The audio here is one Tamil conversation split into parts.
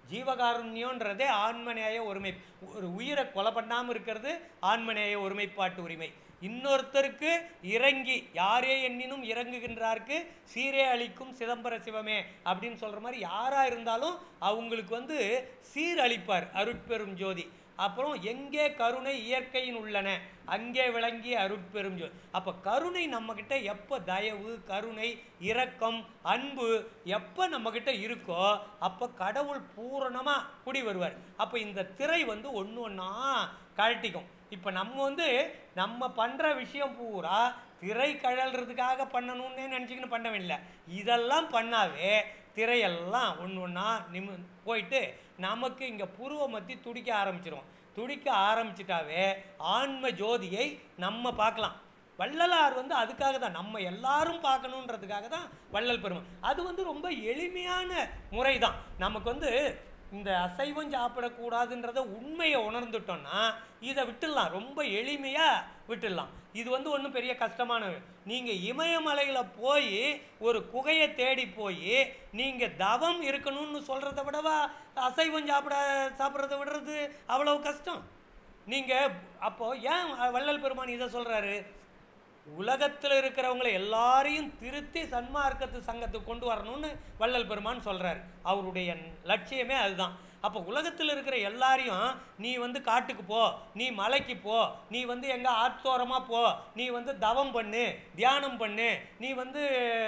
ஜீவகாருண்யன்றதே ஆன்மநேய ஒருமை ஒரு உயிரை கொலை பண்ணாமல் இருக்கிறது ஆன்மநேய ஒருமைப்பாட்டு உரிமை இன்னொருத்தருக்கு இறங்கி யாரே எண்ணினும் இறங்குகின்றார்க்கு சீரே அளிக்கும் சிதம்பர சிவமே அப்படின்னு சொல்கிற மாதிரி யாராக இருந்தாலும் அவங்களுக்கு வந்து சீர் அளிப்பார் அருட்பெரும் ஜோதி அப்புறம் எங்கே கருணை இயற்கையின் உள்ளன அங்கே விளங்கிய அருட்பெரும் ஜோதி அப்போ கருணை நம்மக்கிட்ட எப்போ தயவு கருணை இரக்கம் அன்பு எப்போ நம்மக்கிட்ட இருக்கோ அப்போ கடவுள் பூரணமாக குடி வருவார் அப்போ இந்த திரை வந்து ஒன்று ஒன்றா கழட்டிக்கும் இப்போ நம்ம வந்து நம்ம பண்ணுற விஷயம் பூரா திரை கழல்றதுக்காக பண்ணணும்னே நினச்சிக்கின்னு பண்ணவில்லை இதெல்லாம் பண்ணாவே திரையெல்லாம் ஒன்று ஒன்றா நிமி போயிட்டு நமக்கு இங்கே புருவ மத்தி துடிக்க ஆரம்பிச்சிரும் துடிக்க ஆரம்பிச்சிட்டாவே ஆன்ம ஜோதியை நம்ம பார்க்கலாம் வள்ளலார் வந்து அதுக்காக தான் நம்ம எல்லாரும் பார்க்கணுன்றதுக்காக தான் வள்ளல் பெருமை அது வந்து ரொம்ப எளிமையான முறை தான் நமக்கு வந்து இந்த அசைவம் சாப்பிடக்கூடாதுன்றத உண்மையை உணர்ந்துட்டோம்னா இதை விட்டுடலாம் ரொம்ப எளிமையாக விட்டுடலாம் இது வந்து ஒன்றும் பெரிய கஷ்டமான நீங்கள் இமயமலையில் போய் ஒரு குகையை தேடி போய் நீங்கள் தவம் இருக்கணும்னு சொல்கிறத விடவா அசைவம் சாப்பிட சாப்பிட்றத விடுறது அவ்வளவு கஷ்டம் நீங்கள் அப்போது ஏன் வள்ளல் பெருமான் இதை சொல்கிறாரு உலகத்தில் இருக்கிறவங்களை எல்லாரையும் திருத்தி சன்மார்க்கத்து சங்கத்துக்கு கொண்டு வரணும்னு வள்ளல் பெருமான் சொல்கிறார் அவருடைய லட்சியமே அதுதான் அப்போ உலகத்தில் இருக்கிற எல்லாரையும் நீ வந்து காட்டுக்கு போ நீ மலைக்கு போ நீ வந்து எங்கே ஆத்தோரமாக போ நீ வந்து தவம் பண்ணு தியானம் பண்ணு நீ வந்து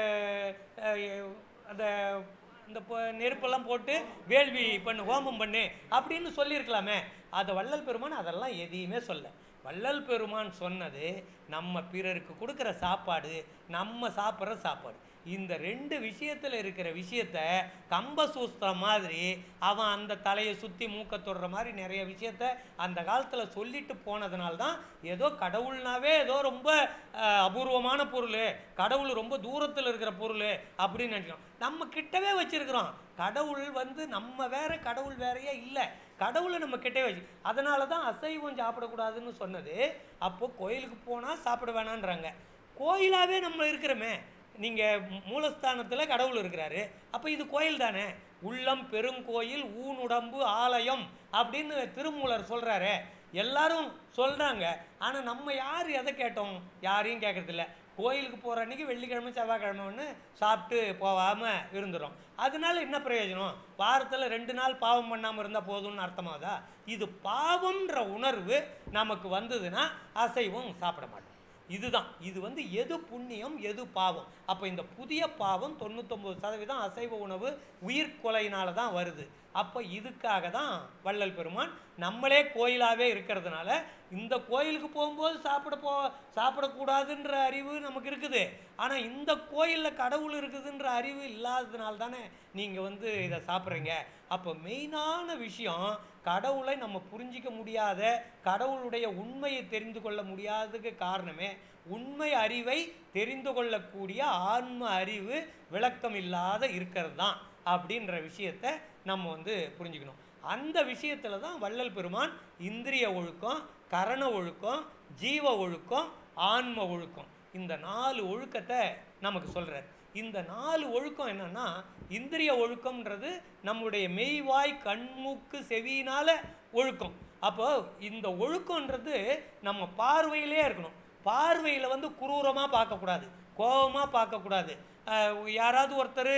அஹ், அந்த இந்த பொ- நெருப்பெல்லாம் போட்டு வேள்வி பண்ணு ஹோமம் பண்ணு அப்படின்னு சொல்லியிருக்கலாமே அதை வள்ளல் பெருமான் அதெல்லாம் எதையுமே சொல்ல வள்ளல் பெருமான் சொன்னது நம்ம பிறருக்கு கொடுக்குற சாப்பாடு நம்ம சாப்பிட்ற சாப்பாடு இந்த ரெண்டு விஷயத்தில் இருக்கிற விஷயத்த கம்பசூஸ்திரம் மாதிரி அவன் அந்த தலையை சுற்றி மூக்க தொடுற மாதிரி நிறைய விஷயத்த அந்த காலத்தில் சொல்லிட்டு போனதுனால தான் ஏதோ கடவுள்னாவே ஏதோ ரொம்ப அஹ், அபூர்வமான பொருள் கடவுள் ரொம்ப தூரத்தில் இருக்கிற பொருள் அப்படின்னு நினைக்கிறோம் நம்ம கிட்டவே வச்சிருக்கிறோம் கடவுள் வந்து நம்ம வேற கடவுள் வேறையே இல்லை கடவுளை நம்ம கிட்டே வச்சு அதனால தான் அசைவம் சாப்பிடக்கூடாதுன்னு சொன்னது அப்போ கோயிலுக்கு போனால் சாப்பிட வேணான்றாங்க கோயிலாகவே நம்ம இருக்கிறோமே நீங்கள் மூலஸ்தானத்தில் கடவுள் இருக்கிறாரு அப்போ இது கோயில் தானே உள்ளம் பெருங்கோயில் ஊனுடம்பு ஆலயம் அப்படின்னு திருமூலர் சொல்கிறாரு எல்லாரும் சொல்கிறாங்க ஆனால் நம்ம யார் எதை கேட்டோம் யாரையும் கேட்கறதில்ல கோயிலுக்கு போகிற அன்றைக்கி வெள்ளிக்கிழமை செவ்வாய்க்கிழமைன்னு சாப்பிட்டு போகாமல் இருந்துடும் அதனால என்ன பிரயோஜனம் வாரத்தில் ரெண்டு நாள் பாவம் பண்ணாமல் இருந்தால் போதும்னு அர்த்தமாகுதா இது பாவம்ன்ற உணர்வு நமக்கு வந்ததுன்னா அசைவம் சாப்பிட மாட்டோம் இதுதான் இது வந்து எது புண்ணியம் எது பாவம் அப்போ இந்த புதிய பாவம் தொண்ணூத்தொம்பது சதவீதம் அசைவ உணவு உயிர்கொலையினால தான் வருது அப்போ இதுக்காக தான் வள்ளல் பெருமான் நம்மளே கோயிலாகவே இருக்கிறதுனால இந்த கோயிலுக்கு போகும்போது சாப்பிட போ சாப்பிடக்கூடாதுன்ற அறிவு நமக்கு இருக்குது ஆனால் இந்த கோயிலில் கடவுள் இருக்குதுன்ற அறிவு இல்லாததுனால தானே நீங்கள் வந்து இதை சாப்பிட்றீங்க அப்போ மெயினான விஷயம் கடவுளை நம்ம புரிஞ்சிக்க முடியாத கடவுளுடைய உண்மையை தெரிந்து கொள்ள முடியாததுக்கு காரணமே உண்மை அறிவை தெரிந்து கொள்ளக்கூடிய ஆன்ம அறிவு விளக்கம் இல்லாத இருக்கிறது தான் அப்படின்ற விஷயத்தை நம்ம வந்து புரிஞ்சுக்கணும் அந்த விஷயத்தில் தான் வள்ளல் பெருமான் இந்திரிய ஒழுக்கம் கரண ஒழுக்கம் ஜீவ ஒழுக்கம் ஆன்ம ஒழுக்கம் இந்த நாலு ஒழுக்கத்தை நமக்கு சொல்கிறார் இந்த நாலு ஒழுக்கம் என்னன்னா இந்திரிய ஒழுக்கம்ன்றது நம்முடைய மெய்வாய் கண்மூக்கு செவியினால ஒழுக்கம் அப்போ இந்த ஒழுக்கம்ன்றது நம்ம பார்வையிலே இருக்கணும் பார்வையில் வந்து குரூரமாக பார்க்கக்கூடாது கோபமாக பார்க்கக்கூடாது அஹ் யாராவது ஒருத்தர்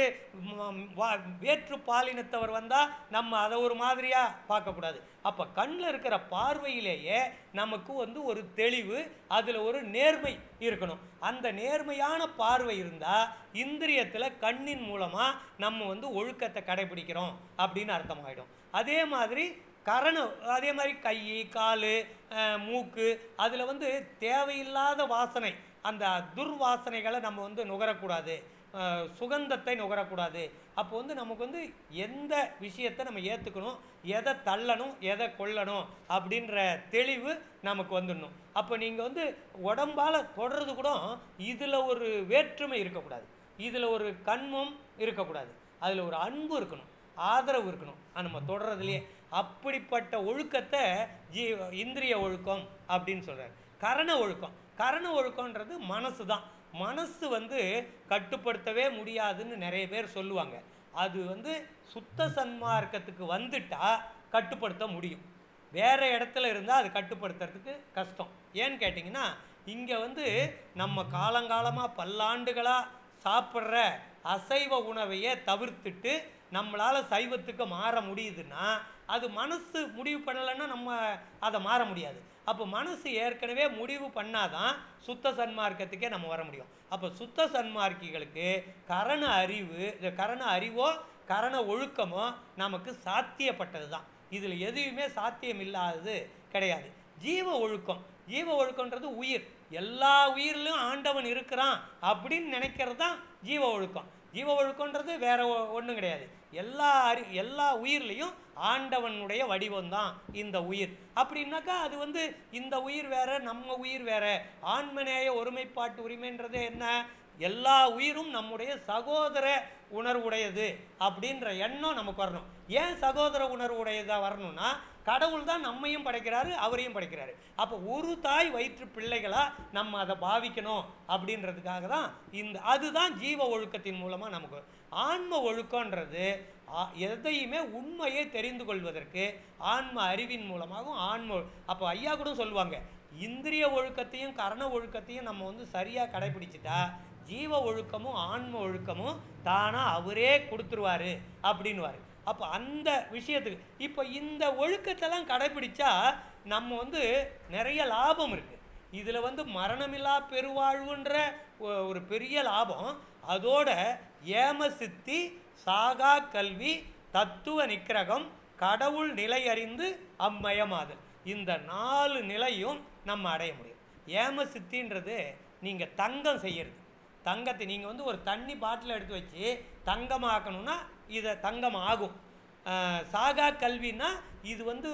வேற்று பாலினத்தவர் வந்தால் நம்ம அதை ஒரு மாதிரியாக பார்க்கக்கூடாது அப்போ கண்ணில் இருக்கிற பார்வையிலேயே நமக்கு வந்து ஒரு தெளிவு அதில் ஒரு நேர்மை இருக்கணும் அந்த நேர்மையான பார்வை இருந்தால் இந்திரியத்தில் கண்ணின் மூலமாக நம்ம வந்து ஒழுக்கத்தை கடைபிடிக்கிறோம் அப்படின்னு அர்த்தமாயிடும் அதே மாதிரி கரணம் அதே மாதிரி கை கால் மூக்கு அதில் வந்து தேவையில்லாத வாசனை அந்த துர்வாசனைகளை நம்ம வந்து நுகரக்கூடாது அஹ், சுகந்தத்தை நுகரக்கூடாது அப்போ வந்து நமக்கு வந்து எந்த விஷயத்தை நம்ம ஏற்றுக்கணும் எதை தள்ளணும் எதை கொள்ளணும் அப்படின்ற தெளிவு நமக்கு வந்துடணும் அப்போ நீங்கள் வந்து உடம்பால் தொடர்றது கூட இதில் ஒரு வேற்றுமை இருக்கக்கூடாது இதில் ஒரு கண்மம் இருக்கக்கூடாது அதில் ஒரு அன்பு இருக்கணும் ஆதரவு இருக்கணும் அது நம்ம தொடர்றதுலையே அப்படிப்பட்ட ஒழுக்கத்தை ஜீ இந்திரிய ஒழுக்கம் அப்படின்னு சொல்கிறார் கரண ஒழுக்கம் கரண ஒழுக்கம்ன்றது மனசு தான் மனசு வந்து கட்டுப்படுத்தவே முடியாதுன்னு நிறைய பேர் சொல்லுவாங்க அது வந்து சுத்த சன்மார்க்கத்துக்கு வந்துட்டா கட்டுப்படுத்த முடியும் வேற இடத்துல இருந்தால் அது கட்டுப்படுத்துறதுக்கு கஷ்டம் ஏன்னு கேட்டிங்கன்னா இங்கே வந்து நம்ம காலங்காலமாக பல்லாண்டுகளாக சாப்பிட்ற அசைவ உணவையே தவிர்த்துட்டு நம்மளால் சைவத்துக்கு மாற முடியுதுன்னா அது மனசு முடிவு பண்ணலைன்னா நம்ம அதை மாற முடியாது அப்போ மனசு ஏற்கனவே முடிவு பண்ணாதான் சுத்த சன்மார்க்கத்துக்கே நம்ம வர முடியும் அப்போ சுத்த சன்மார்க்கிகளுக்கு கரண அறிவு இந்த கரண அறிவோ கரண ஒழுக்கமோ நமக்கு சாத்தியப்பட்டது தான் இதில் எதுவுமே சாத்தியம் இல்லாதது கிடையாது ஜீவ ஒழுக்கம் ஜீவ ஒழுக்கம்ன்றது உயிர் எல்லா உயிரிலும் ஆண்டவன் இருக்கிறான் அப்படின்னு நினைக்கிறது தான் ஜீவ ஒழுக்கம் ஜீவ ஒழுக்கம்ன்றது வேற ஒன்றும் கிடையாது எல்லா அறி எல்லா உயிர்லேயும் ஆண்டவனுடைய வடிவம் தான் இந்த உயிர் அப்படின்னாக்கா அது வந்து இந்த உயிர் வேற நம்ம உயிர் வேற ஆன்மநேய ஒருமைப்பாட்டு உரிமைன்றது என்ன எல்லா உயிரும் நம்முடைய சகோதர உணர்வுடையது அப்படின்ற எண்ணம் நமக்கு வரணும் ஏன் சகோதர உணர்வு உடையதாக வரணும்னா கடவுள் தான் நம்மையும் படைக்கிறாரு அவரையும் படைக்கிறாரு அப்போ ஒரு தாய் வயிற்று பிள்ளைகளா நம்ம அதை பாவிக்கணும் அப்படின்றதுக்காக தான் இந்த அதுதான் ஜீவ ஒழுக்கத்தின் மூலமாக நமக்கு ஆன்ம ஒழுக்கன்றது ஆ- எதையுமே உண்மையை தெரிந்து கொள்வதற்கு ஆன்ம அறிவின் மூலமாகவும் ஆன்ம ஒழு- அப்போ ஐயா கூட சொல்லுவாங்க இந்திரிய ஒழுக்கத்தையும் கரண ஒழுக்கத்தையும் நம்ம வந்து சரியாக கடைபிடிச்சிட்டா ஜீவ ஒழுக்கமும் ஆன்ம ஒழுக்கமும் தானாக அவரே கொடுத்துருவாரு அப்படின்னுவாரு அப்போ அந்த விஷயத்துக்கு இப்போ இந்த ஒழுக்கத்தெல்லாம் கடைபிடிச்சா நம்ம வந்து நிறைய லாபம் இருக்குது இதில் வந்து மரணமில்லா பெருவாழ்வுன்ற ஒ- ஒரு பெரிய லாபம் அதோட ஏம சித்தி சாகா கல்வி தத்துவ நிக்கிரகம் கடவுள் நிலை அறிந்து அம்மயமாதல் இந்த நாலு நிலையும் நம்ம அடைய முடியும் ஏம சித்தின்றது நீங்கள் தங்கம் செய்யறது தங்கத்தை நீங்கள் வந்து ஒரு தண்ணி பாட்டில் எடுத்து வச்சு தங்கமாக்கணும்னா இதை தங்கம் ஆகும் அஹ், சாகா கல்வின்னா இது வந்து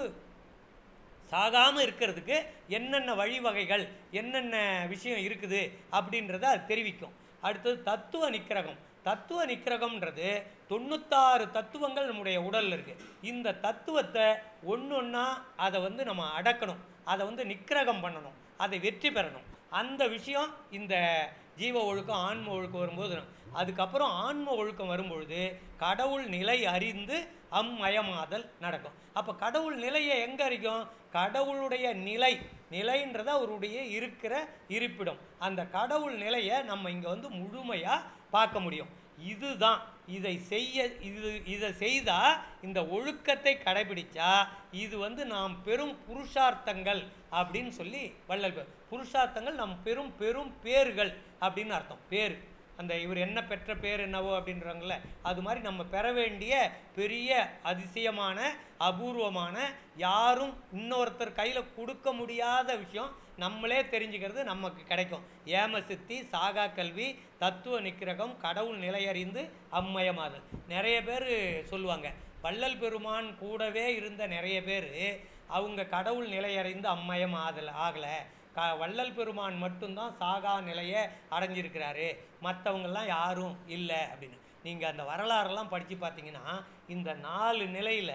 சாகாமல் இருக்கிறதுக்கு என்னென்ன வழிவகைகள் என்னென்ன விஷயம் இருக்குது அப்படின்றத அது தெரிவிக்கும் அடுத்தது தத்துவ நிக்கிரகம் தத்துவ நிக்கிரகம்ன்றது தொண்ணூத்தாறு தத்துவங்கள் நம்முடைய உடலில் இருக்குது இந்த தத்துவத்தை ஒன்று ஒன்றா அதை வந்து நம்ம அடக்கணும் அதை வந்து நிக்கிரகம் பண்ணணும் அதை வெற்றி பெறணும் அந்த விஷயம் இந்த ஜீவ ஒழுக்கம் ஆன்ம ஒழுக்கம் வரும்போது அதுக்கப்புறம் ஆன்ம ஒழுக்கம் வரும்பொழுது கடவுள் நிலை அறிந்து அம்மயமாதல் நடக்கும் அப்போ கடவுள் நிலையை எங்கே அறிக்கும் கடவுளுடைய நிலை நிலைன்றது அவருடைய இருக்கிற இருப்பிடம் அந்த கடவுள் நிலையை நம்ம இங்கே வந்து முழுமையாக பார்க்க முடியும் இதுதான் இதை செய்ய இது இதை செய்தால் இந்த ஒழுக்கத்தை கடைபிடிச்சா இது வந்து நாம் பெரும் புருஷார்த்தங்கள் அப்படின்னு சொல்லி வள்ளல் பேர் புருஷார்த்தங்கள் நம் பெரும் பெரும் பேர்கள் அப்படின்னு அர்த்தம் பேர் அந்த இவர் என்ன பெற்ற பேர் என்னவோ அப்படின்றாங்கல்ல அது மாதிரி நம்ம பெற வேண்டிய பெரிய அதிசயமான அபூர்வமான யாரும் இன்னொருத்தர் கையில் கொடுக்க முடியாத விஷயம் நம்மளே தெரிஞ்சுக்கிறது நமக்கு கிடைக்கும் ஏம சித்தி சாகா கல்வி தத்துவ நிக்கிரகம் கடவுள் நிலையறிந்து அம்மயமாதல் நிறைய பேர் சொல்லுவாங்க வள்ளல் பெருமான் கூடவே இருந்த நிறைய பேர் அவங்க கடவுள் நிலையறிந்து அம்மயம் ஆதல் ஆகலை க வள்ளல் பெருமான் மட்டும்தான் சாகா நிலையை அடைஞ்சிருக்கிறாரு மற்றவங்கெல்லாம் யாரும் இல்லை அப்படின்னு நீங்கள் அந்த வரலாறெல்லாம் படித்து பார்த்தீங்கன்னா இந்த நாலு நிலையில்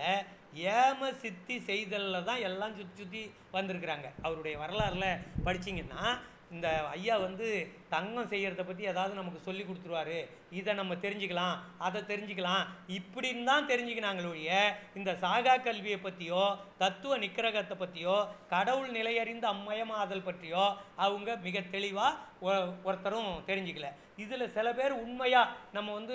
ஏம சித்தி செய்தலில் தான் எல்லாம் சுற்றி சுற்றி வந்திருக்கிறாங்க அவருடைய வரலாறுல படிச்சீங்கன்னா இந்த ஐயா வந்து தங்கம் செய்கிறத பற்றி ஏதாவது நமக்கு சொல்லி கொடுத்துருவாரு இதை நம்ம தெரிஞ்சுக்கலாம் அதை தெரிஞ்சுக்கலாம் இப்படின்னு தான் தெரிஞ்சுக்கினாங்களே ஒழிய இந்த சாகா கல்வியை பற்றியோ தத்துவ நிக்கிரகத்தை பற்றியோ கடவுள் நிலையறிந்த அம்மயமாதல் பற்றியோ அவங்க மிக தெளிவாக ஒருத்தரும் தெரிஞ்சுக்கல இதில் சில பேர் உண்மையாக நம்ம வந்து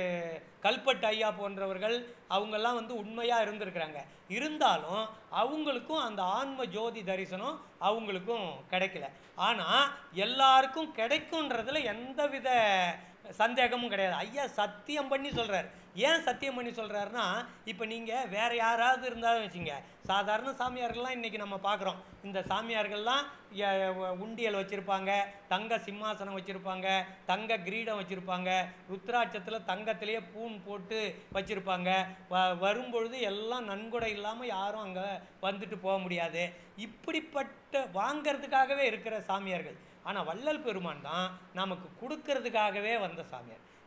கல்பட்டு ஐயா போன்றவர்கள் அவங்கெல்லாம் வந்து உண்மையாக இருந்திருக்கிறாங்க இருந்தாலும் அவங்களுக்கும் அந்த ஆன்ம ஜோதி தரிசனம் அவங்களுக்கும் கிடைக்கல ஆனால் எல்லாருக்கும் கிடைக்குன்றதுல எந்தவித சந்தேகமும் கிடையாது ஐயா சத்தியம் பண்ணி சொல்கிறார் ஏன் சத்தியம் பண்ணி சொல்கிறாருன்னா இப்போ நீங்கள் வேறு யாராவது இருந்தாலும் வச்சுங்க சாதாரண சாமியார்கள்லாம் இன்றைக்கி நம்ம பார்க்குறோம் இந்த சாமியார்கள்லாம் எ- வ- உண்டியல் வச்சுருப்பாங்க தங்க சிம்மாசனம் வச்சுருப்பாங்க தங்க கிரீடம் வச்சுருப்பாங்க ருத்ராட்சத்தில் தங்கத்திலேயே பூன் போட்டு வச்சுருப்பாங்க வ வரும்பொழுது எல்லாம் நன்கொடை இல்லாமல் யாரும் அங்கே வந்துட்டு போக முடியாது இப்படிப்பட்ட வாங்கிறதுக்காகவே இருக்கிற சாமியார்கள் ஆனால் வள்ளல் பெருமான் தான் நமக்கு கொடுக்கறதுக்காகவே வந்த சாமியார்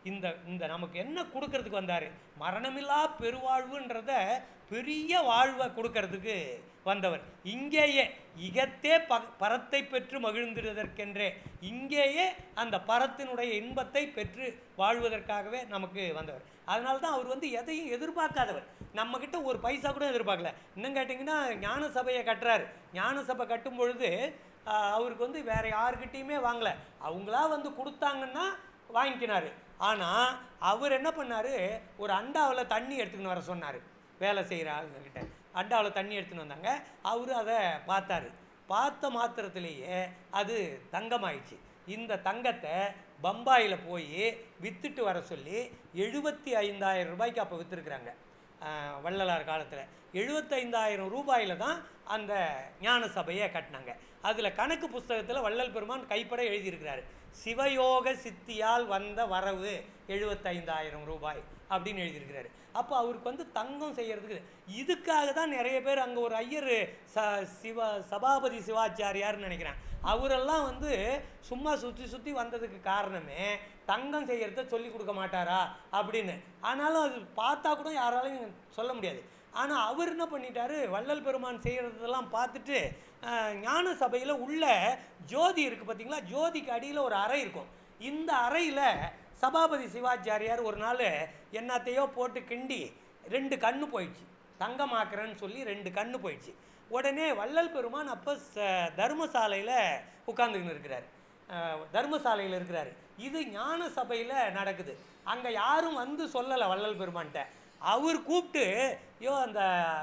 இந்த இந்த நமக்கு என்ன கொடுக்கறதுக்கு வந்தார் மரணமில்லா பெருவாழ்வுன்றத பெரிய வாழ்வை கொடுக்கறதுக்கு வந்தவர் இங்கேயே இகத்தே ப பரத்தை பெற்று மகிழ்ந்திடுவதற்கென்றே இங்கேயே அந்த பரத்தினுடைய இன்பத்தை பெற்று வாழ்வதற்காகவே நமக்கு வந்தவர் அதனால தான் அவர் வந்து எதையும் எதிர்பார்க்காதவர் நம்மக்கிட்ட ஒரு பைசா கூட எதிர்பார்க்கல இன்னும் கேட்டிங்கன்னா ஞான சபையை கட்டுறாரு ஞான சபை கட்டும் பொழுது ஆஹ், அவருக்கு வந்து வேற யாருக்கிட்டேயுமே வாங்கல அவங்களா வந்து கொடுத்தாங்கன்னா வாங்கிக்கினாரு ஆனால் அவர் என்ன பண்ணாரு ஒரு அண்டாவில் தண்ணி எடுத்துக்கின்னு வர சொன்னார் வேலை செய்கிற ஆளுங்கக்கிட்ட அண்டாவில் தண்ணி எடுத்துன்னு வந்தாங்க அவர் அதை பார்த்தாரு பார்த்த மாத்திரத்திலேயே அது தங்கமாயிடுச்சு இந்த தங்கத்தை பம்பாயில் போய் வித்துட்டு வர சொல்லி எழுபத்தி ஐந்தாயிரம் ரூபாய்க்கு அப்போ விற்றுருக்குறாங்க வள்ளலார் காலத்தில் எழுபத்தைந்தாயிரம் ரூபாயில் தான் அந்த ஞான சபையை கட்டினாங்க அதில் கணக்கு புஸ்தகத்தில் வள்ளல் பெருமான் கைப்பட எழுதியிருக்கிறாரு சிவயோக சித்தியால் வந்த வரவு எழுபத்தைந்தாயிரம் ரூபாய் அப்படின்னு எழுதியிருக்கிறாரு அப்போ அவருக்கு வந்து தங்கம் செய்யறதுக்கு இதுக்காக தான் நிறைய பேர் அங்கே ஒரு ஐயர் ச சிவ சபாபதி சிவாச்சாரியார்னு நினைக்கிறேன் அவரெல்லாம் வந்து சும்மா சுற்றி சுற்றி வந்ததுக்கு காரணமே தங்கம் செய்யறத சொல்லி கொடுக்க மாட்டாரா அப்படின்னு ஆனாலும் அது பார்த்தா கூட யாராலையும் சொல்ல முடியாது ஆனால் அவர் என்ன பண்ணிட்டாரு வள்ளல் பெருமான் செய்கிறதெல்லாம் பார்த்துட்டு அஹ், ஞான சபையில் உள்ள ஜோதி இருக்குது பார்த்தீங்களா ஜோதிக்கு அடியில் ஒரு அறை இருக்கும் இந்த அறையில் சபாபதி சிவாச்சாரியார் ஒரு நாள் என்னத்தையோ போட்டு கிண்டி ரெண்டு கண்ணு போயிடுச்சு தங்கமாக்குறேன்னு சொல்லி ரெண்டு கண்ணு போயிடுச்சு உடனே வள்ளல் பெருமான் அப்போ ச தர்மசாலையில் உட்காந்துக்கின்னு இருக்கிறார் அஹ், தர்மசாலையில் இருக்கிறாரு இது ஞான சபையில் நடக்குது அங்கே யாரும் வந்து சொல்லலை வள்ளல் பெருமான்கிட்ட அவர் கூப்பிட்டு யோ அந்த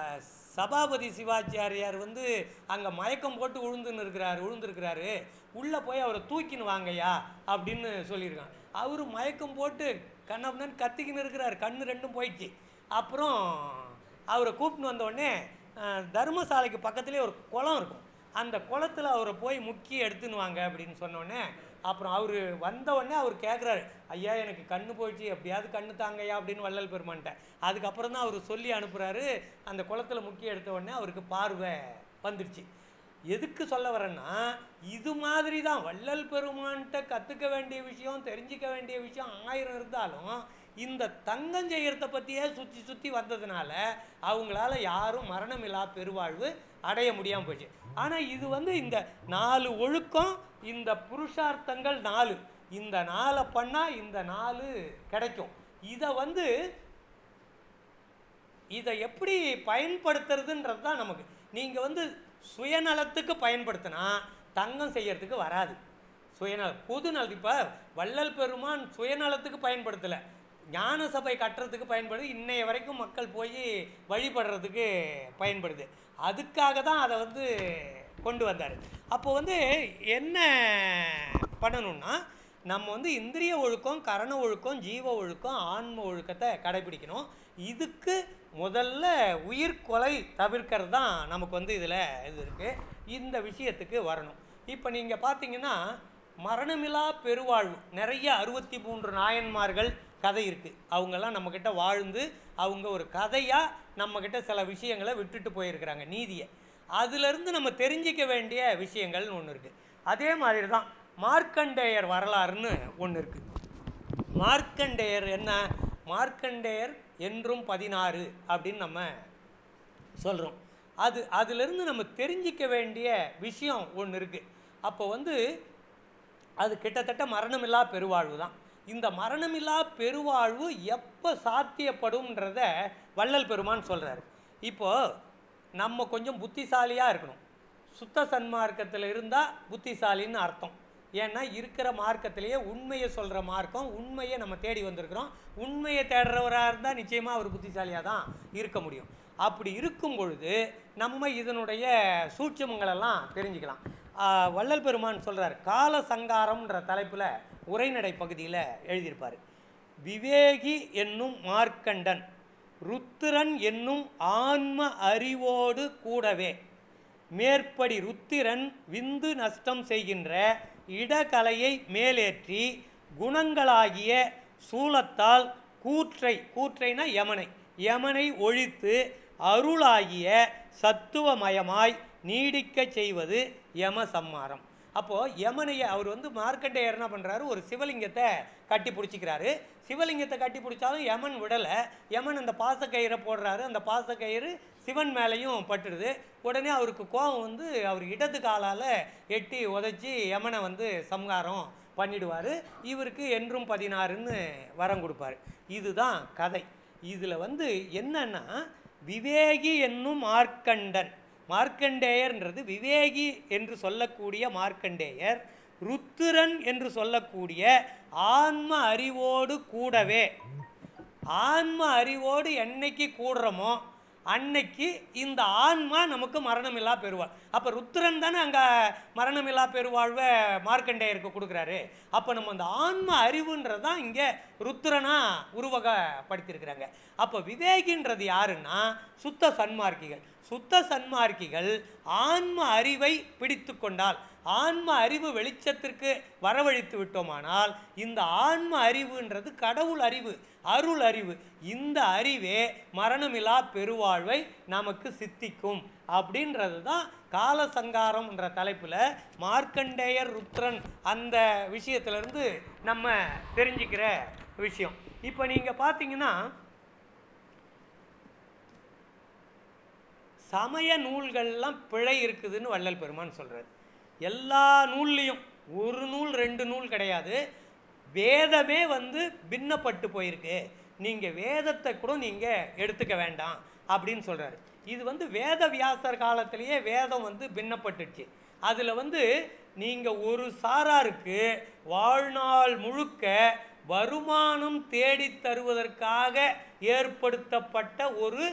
சபாபதி சிவாச்சாரியார் வந்து அங்கே மயக்கம் போட்டு விழுந்துன்னு இருக்கிறாரு விழுந்துருக்கிறாரு உள்ளே போய் அவரை தூக்கின்னு வாங்கய்யா அப்படின்னு சொல்லியிருக்காங்க அவர் மயக்கம் போட்டு கண்ணப்பனன் கத்திக்கின்னு இருக்கிறார் கண்ணு ரெண்டும் போயிடுச்சு அப்புறம் அவரை கூப்பிட்டு வந்த உடனே அஹ், தர்மசாலைக்கு பக்கத்துலேயே ஒரு குளம் இருக்கும் அந்த குளத்துல அவரை போய் முக்கி எடுத்துன்னு வாங்க அப்படின்னு சொன்னோடனே அப்புறம் அவர் வந்த உடனே அவர் கேட்குறாரு ஐயா எனக்கு கண்ணு போயிடுச்சு எப்படியாவது கண்ணு தாங்கய்யா அப்படின்னு வள்ளல் பெருமான்ட்ட அதுக்கப்புறம் தான் அவர் சொல்லி அனுப்புகிறாரு அந்த குளத்துல முக்கி எடுத்த உடனே அவருக்கு பார்வை வந்துடுச்சு எதுக்கு சொல்ல வரேன்னா இது மாதிரி தான் வள்ளல் பெருமான்கிட்ட கற்றுக்க வேண்டிய விஷயம் தெரிஞ்சிக்க வேண்டிய விஷயம் ஆயிரம் இருந்தாலும் இந்த தங்கம் செய்யறத பற்றியே சுற்றி சுற்றி வந்ததுனால அவங்களால யாரும் மரணமில்லா பெருவாழ்வு அடைய முடியாமல் போச்சு ஆனால் இது வந்து இந்த நாலு ஒழுக்கம் இந்த புருஷார்த்தங்கள் நாலு இந்த நாளை பண்ணால் இந்த நாலு கிடைக்கும் இதை வந்து இதை எப்படி பயன்படுத்துறதுன்றது தான் நமக்கு நீங்கள் வந்து சுயநலத்துக்கு பயன்படுத்தினா தங்கம் செய்யறதுக்கு வராது சுயநலம் பொது நலம் இப்போ வள்ளல் பெருமான் சுயநலத்துக்கு பயன்படுத்தலை ஞான சபை கட்டுறதுக்கு பயன்படுது இன்னைய வரைக்கும் மக்கள் போய் வழிபடுறதுக்கு பயன்படுது அதுக்காக தான் அதை வந்து கொண்டு வந்தார் அப்போ வந்து என்ன பண்ணணும்னா நம்ம வந்து இந்திரிய ஒழுக்கம் கரண ஒழுக்கம் ஜீவ ஒழுக்கம் ஆன்ம ஒழுக்கத்தை கடைபிடிக்கணும் இதுக்கு முதல்ல உயிர்கொலை தவிர்க்கிறது தான் நமக்கு வந்து இதில் இது இருக்குது இந்த விஷயத்துக்கு வரணும் இப்போ நீங்கள் பார்த்தீங்கன்னா மரணமில்லா பெருவாழ்வு நிறைய அறுபத்தி மூன்று நாயன்மார்கள் கதை இருக்குது அவங்கெல்லாம் நம்மக்கிட்ட வாழ்ந்து அவங்க ஒரு கதையாக நம்மக்கிட்ட சில விஷயங்களை விட்டுட்டு போயிருக்கிறாங்க நீதியை அதிலிருந்து நம்ம தெரிஞ்சிக்க வேண்டிய விஷயங்கள்னு ஒன்று இருக்குது அதே மாதிரி தான் மார்க்கண்டேயர் வரலாறுன்னு ஒன்று இருக்குது மார்க்கண்டேயர் என்ன மார்க்கண்டேயர் என்றும் பதினாறு அப்படின்னு நம்ம சொல்கிறோம் அது அதிலிருந்து நம்ம தெரிஞ்சிக்க வேண்டிய விஷயம் ஒன்று இருக்குது அப்போ வந்து அது கிட்டத்தட்ட மரணமில்லா பெருவாழ்வு தான் இந்த மரணமில்லா பெருவாழ்வு எப்போ சாத்தியப்படும்ன்றத வள்ளல் பெருமான் சொல்கிறாரு இப்போது நம்ம கொஞ்சம் புத்திசாலியாக இருக்கணும் சுத்த சன்மார்க்கத்தில் இருந்தால் புத்திசாலின்னு அர்த்தம் ஏன்னா இருக்கிற மார்க்கத்திலேயே உண்மையை சொல்கிற மார்க்கம் உண்மையை நம்ம தேடி வந்திருக்கிறோம் உண்மையை தேடுறவராக இருந்தால் நிச்சயமாக அவர் புத்திசாலியாக தான் இருக்க முடியும் அப்படி இருக்கும் பொழுது நம்ம இதனுடைய சூட்சமங்களெல்லாம் தெரிஞ்சுக்கலாம் ஆஹ் வள்ளல் பெருமான் சொல்கிறார் கால சங்காரம்ன்ற தலைப்பில் உரைநடை பகுதியில் எழுதியிருப்பார் விவேகி என்னும் மார்க்கண்டன் ருத்திரன் என்னும் ஆன்ம அறிவோடு கூடவே மேற்படி ருத்திரன் விந்து நஷ்டம் செய்கின்ற இடகலையை மேலேற்றி குணங்களாகிய சூலத்தால் கூற்றை கூற்றைனா யமனை யமனை ஒழித்து அருளாகிய சத்துவமயமாய் நீடிக்கச் செய்வது யம சம்மாரம் அப்போது யமனைய அவர் வந்து மார்க்கண்டேயர் என்ன பண்ணுறாரு ஒரு சிவலிங்கத்தை கட்டி பிடிச்சிக்கிறாரு சிவலிங்கத்தை கட்டி பிடிச்சாலும் யமன் விடலை யமன் அந்த பாசக்கயிறை போடுறாரு அந்த பாசக்கயிறு சிவன் மேலேயும் பட்டுடுது உடனே அவருக்கு கோபம் வந்து அவர் இடது காலால் எட்டி உதைச்சி யமனை வந்து சம்ஹாரம் பண்ணிடுவார் இவருக்கு என்றும் பதினாறுன்னு வரம் கொடுப்பாரு இதுதான் கதை இதில் வந்து என்னன்னா விவேகி என்னும் மார்க்கண்டன் மார்க்கண்டேயர்ன்றது விவேகி என்று சொல்லக்கூடிய மார்க்கண்டேயர் ருத்திரன் என்று சொல்லக்கூடிய ஆன்ம அறிவோடு கூடவே ஆன்ம அறிவோடு என்னைக்கு கூடுறோமோ அன்னைக்கு இந்த ஆன்மா நமக்கு மரணமில்லா பெறுவாள் அப்போ ருத்திரன் தானே அங்கே மரணமில்லா பெருவாழ்வை மார்க்கண்டேயருக்கு கொடுக்குறாரு அப்போ நம்ம அந்த ஆன்ம அறிவுன்றது தான் இங்கே ருத்திரனா உருவகப்படுத்தியிருக்கிறாங்க அப்போ விவேகின்றது யாருன்னா சுத்த சன்மார்க்கிகள் சுத்த சன்மார்க்கிகள் ஆன்ம அறிவை பிடித்து கொண்டால் ஆன்ம அறிவு வெளிச்சத்திற்கு வரவழைத்து விட்டோமானால் இந்த ஆன்ம அறிவுன்றது கடவுள் அறிவு அருள் அறிவு இந்த அறிவே மரணமில்லா பெருவாழ்வை நமக்கு சித்திக்கும் அப்படின்றது தான் காலசங்காரம்ன்ற தலைப்பில் மார்க்கண்டேயர் ருத்ரன் அந்த விஷயத்திலிருந்து நம்ம தெரிஞ்சுக்கிற விஷயம் இப்போ நீங்கள் பார்த்தீங்கன்னா சமய நூல்கள்லாம் பிழை இருக்குதுன்னு வள்ளல் பெருமான் சொல்கிறார் எல்லா நூல்லையும் ஒரு நூல் ரெண்டு நூல் கிடையாது வேதமே வந்து பின்னப்பட்டு போயிருக்கு நீங்கள் வேதத்தை கூட நீங்கள் எடுத்துக்க வேண்டாம் அப்படின்னு சொல்கிறாரு இது வந்து வேத வியாசர் காலத்திலேயே வேதம் வந்து பின்னப்பட்டுடுச்சு அதில் வந்து நீங்கள் ஒரு சாராருக்கு வாழ்நாள் முழுக்க வருமானம் தேடித் தருவதற்காக ஏற்படுத்தப்பட்ட ஒரு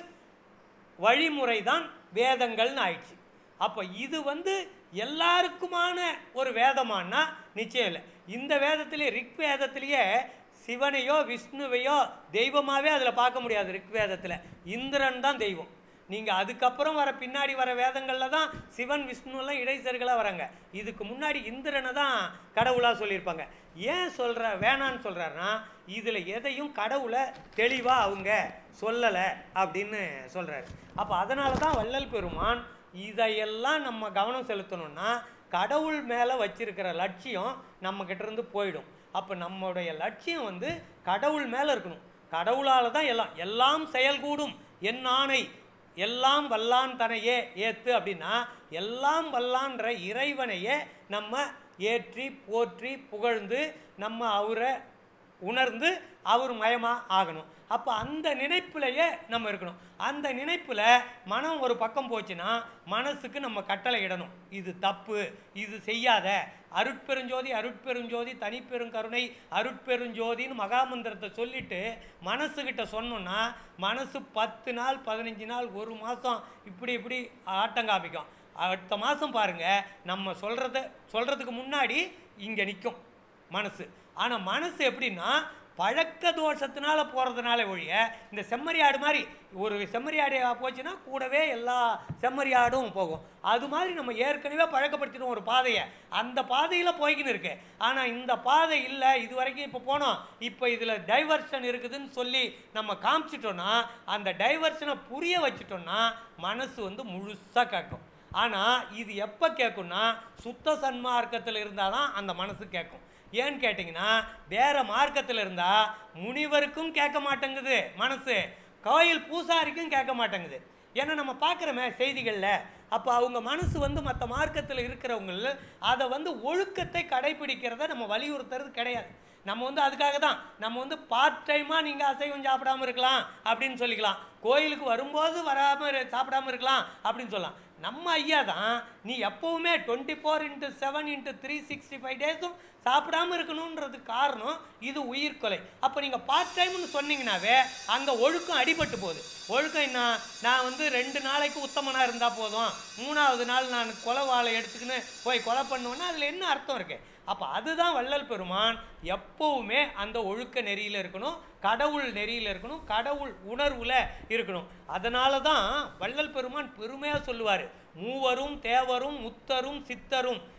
வழிமுறை தான் வேதங்கள்னு ஆயிடுச்சு அப்போ இது வந்து எல்லாருக்குமான ஒரு வேதமானா நிச்சயம் இல்லை இந்த வேதத்திலே ரிக் வேதத்திலேயே சிவனையோ விஷ்ணுவையோ தெய்வமாகவே அதில் பார்க்க முடியாது ரிக் வேதத்தில் இந்திரன் தான் தெய்வம் நீங்கள் அதுக்கப்புறம் வர பின்னாடி வர வேதங்களில் தான் சிவன் விஷ்ணுலாம் இடைசர்களாக வராங்க இதுக்கு முன்னாடி இந்திரனை தான் கடவுளாக சொல்லியிருப்பாங்க ஏன் சொல்கிற வேணான்னு சொல்கிறாருன்னா இதில் எதையும் கடவுளை தெளிவாக அவங்க சொல்லலை அப்படின்னு சொல்கிறாரு அப்போ அதனால தான் வள்ளல் பெருமான் இதையெல்லாம் நம்ம கவனம் செலுத்தணும்னா கடவுள் மேலே வச்சிருக்கிற லட்சியம் நம்ம கிட்ட இருந்து போயிடும் அப்போ நம்முடைய லட்சியம் வந்து கடவுள் மேலே இருக்கணும் கடவுளால் தான் எல்லாம் எல்லாம் செயல்கூடும் என் ஆணை எல்லாம் வல்லான் தனையே ஏத்து அப்படின்னா எல்லாம் வல்லான்ற இறைவனையே நம்ம ஏற்றி போற்றி புகழ்ந்து நம்ம அவரை உணர்ந்து அவர் மயமாக ஆகணும் அப்போ அந்த நினைப்பிலேயே நம்ம இருக்கணும் அந்த நினைப்பில் மனம் ஒரு பக்கம் போச்சுன்னா மனசுக்கு நம்ம கட்டளை இடணும் இது தப்பு இது செய்யாத அருட்பெருஞ்சோதி அருட்பெருஞ்சோதி தனிப்பெருங்கருணை அருட்பெருஞ்சோதின்னு மகாமந்திரத்தை சொல்லிட்டு மனசுக்கிட்ட சொன்னோன்னா மனசு பத்து நாள் பதினஞ்சு நாள் ஒரு மாதம் இப்படி இப்படி ஆட்டம் காமிக்கும் அடுத்த மாதம் பாருங்கள் நம்ம சொல்கிறத சொல்கிறதுக்கு முன்னாடி இங்கே நிற்கும் மனசு ஆனால் மனசு எப்படின்னா பழக்க தோஷத்தினால போகிறதுனால ஒழிய இந்த செம்மறியாடு மாதிரி ஒரு செம்மறியாடு போச்சுன்னா கூடவே எல்லா செம்மறியாடும் போகும் அது மாதிரி நம்ம ஏற்கனவே பழக்கப்படுத்தினோம் ஒரு பாதையை அந்த பாதையில் போய்க்கின்னு இருக்கு ஆனால் இந்த பாதை இல்லை இது வரைக்கும் இப்போ போனோம் இப்போ இதில் டைவர்ஷன் இருக்குதுன்னு சொல்லி நம்ம காமிச்சிட்டோன்னா அந்த டைவர்ஷனை புரிய வச்சிட்டோன்னா மனசு வந்து முழுசாக கேட்கும் ஆனால் இது எப்போ கேட்கும்னா சுத்த சன்மார்க்கத்தில் இருந்தால் தான் அந்த மனசு கேட்கும் ஏன்னு கேட்டிங்கன்னா வேற மார்க்கத்தில் இருந்தால் முனிவருக்கும் கேட்க மாட்டேங்குது மனசு கோயில் பூசாரிக்கும் கேட்க மாட்டேங்குது ஏன்னா நம்ம பார்க்குறோமே செய்திகளில் அப்போ அவங்க மனசு வந்து மற்ற மார்க்கத்தில் இருக்கிறவங்கள அதை வந்து ஒழுக்கத்தை கடைபிடிக்கிறத நம்ம வலியுறுத்துறது கிடையாது நம்ம வந்து அதுக்காக தான் நம்ம வந்து பார்ட் டைமாக நீங்கள் அசைவம் சாப்பிடாம இருக்கலாம் அப்படின்னு சொல்லிக்கலாம் கோயிலுக்கு வரும்போது வராமல் சாப்பிடாம இருக்கலாம் அப்படின்னு சொல்லலாம் நம்ம ஐயா தான் நீ எப்போவுமே twenty four into seven into three sixty five டேஸும் சாப்பிடாம இருக்கணுன்றதுக்கு காரணம் இது உயிர்கொலை அப்போ நீங்கள் பார்ட் டைம்னு சொன்னீங்கன்னாவே அங்கே ஒழுக்கம் அடிபட்டு போகுது ஒழுக்கம் என்ன நான் வந்து ரெண்டு நாளைக்கு உத்தமனாக இருந்தால் போதும் மூணாவது நாள் நான் கொலை வாழை எடுத்துக்கின்னு போய் கொலை பண்ணுவேன்னா அதில் என்ன அர்த்தம் இருக்குது அப்போ அதுதான் வள்ளல் பெருமான் எப்பவுமே அந்த ஒழுக்க நெறியில் இருக்கணும் கடவுள் நெறியில் இருக்கணும் கடவுள் உணர்வுல இருக்கணும் அதனால தான் வள்ளல் பெருமான் பெருமையாக சொல்லுவார் மூவரும் தேவரும் முத்தரும் சித்தரும்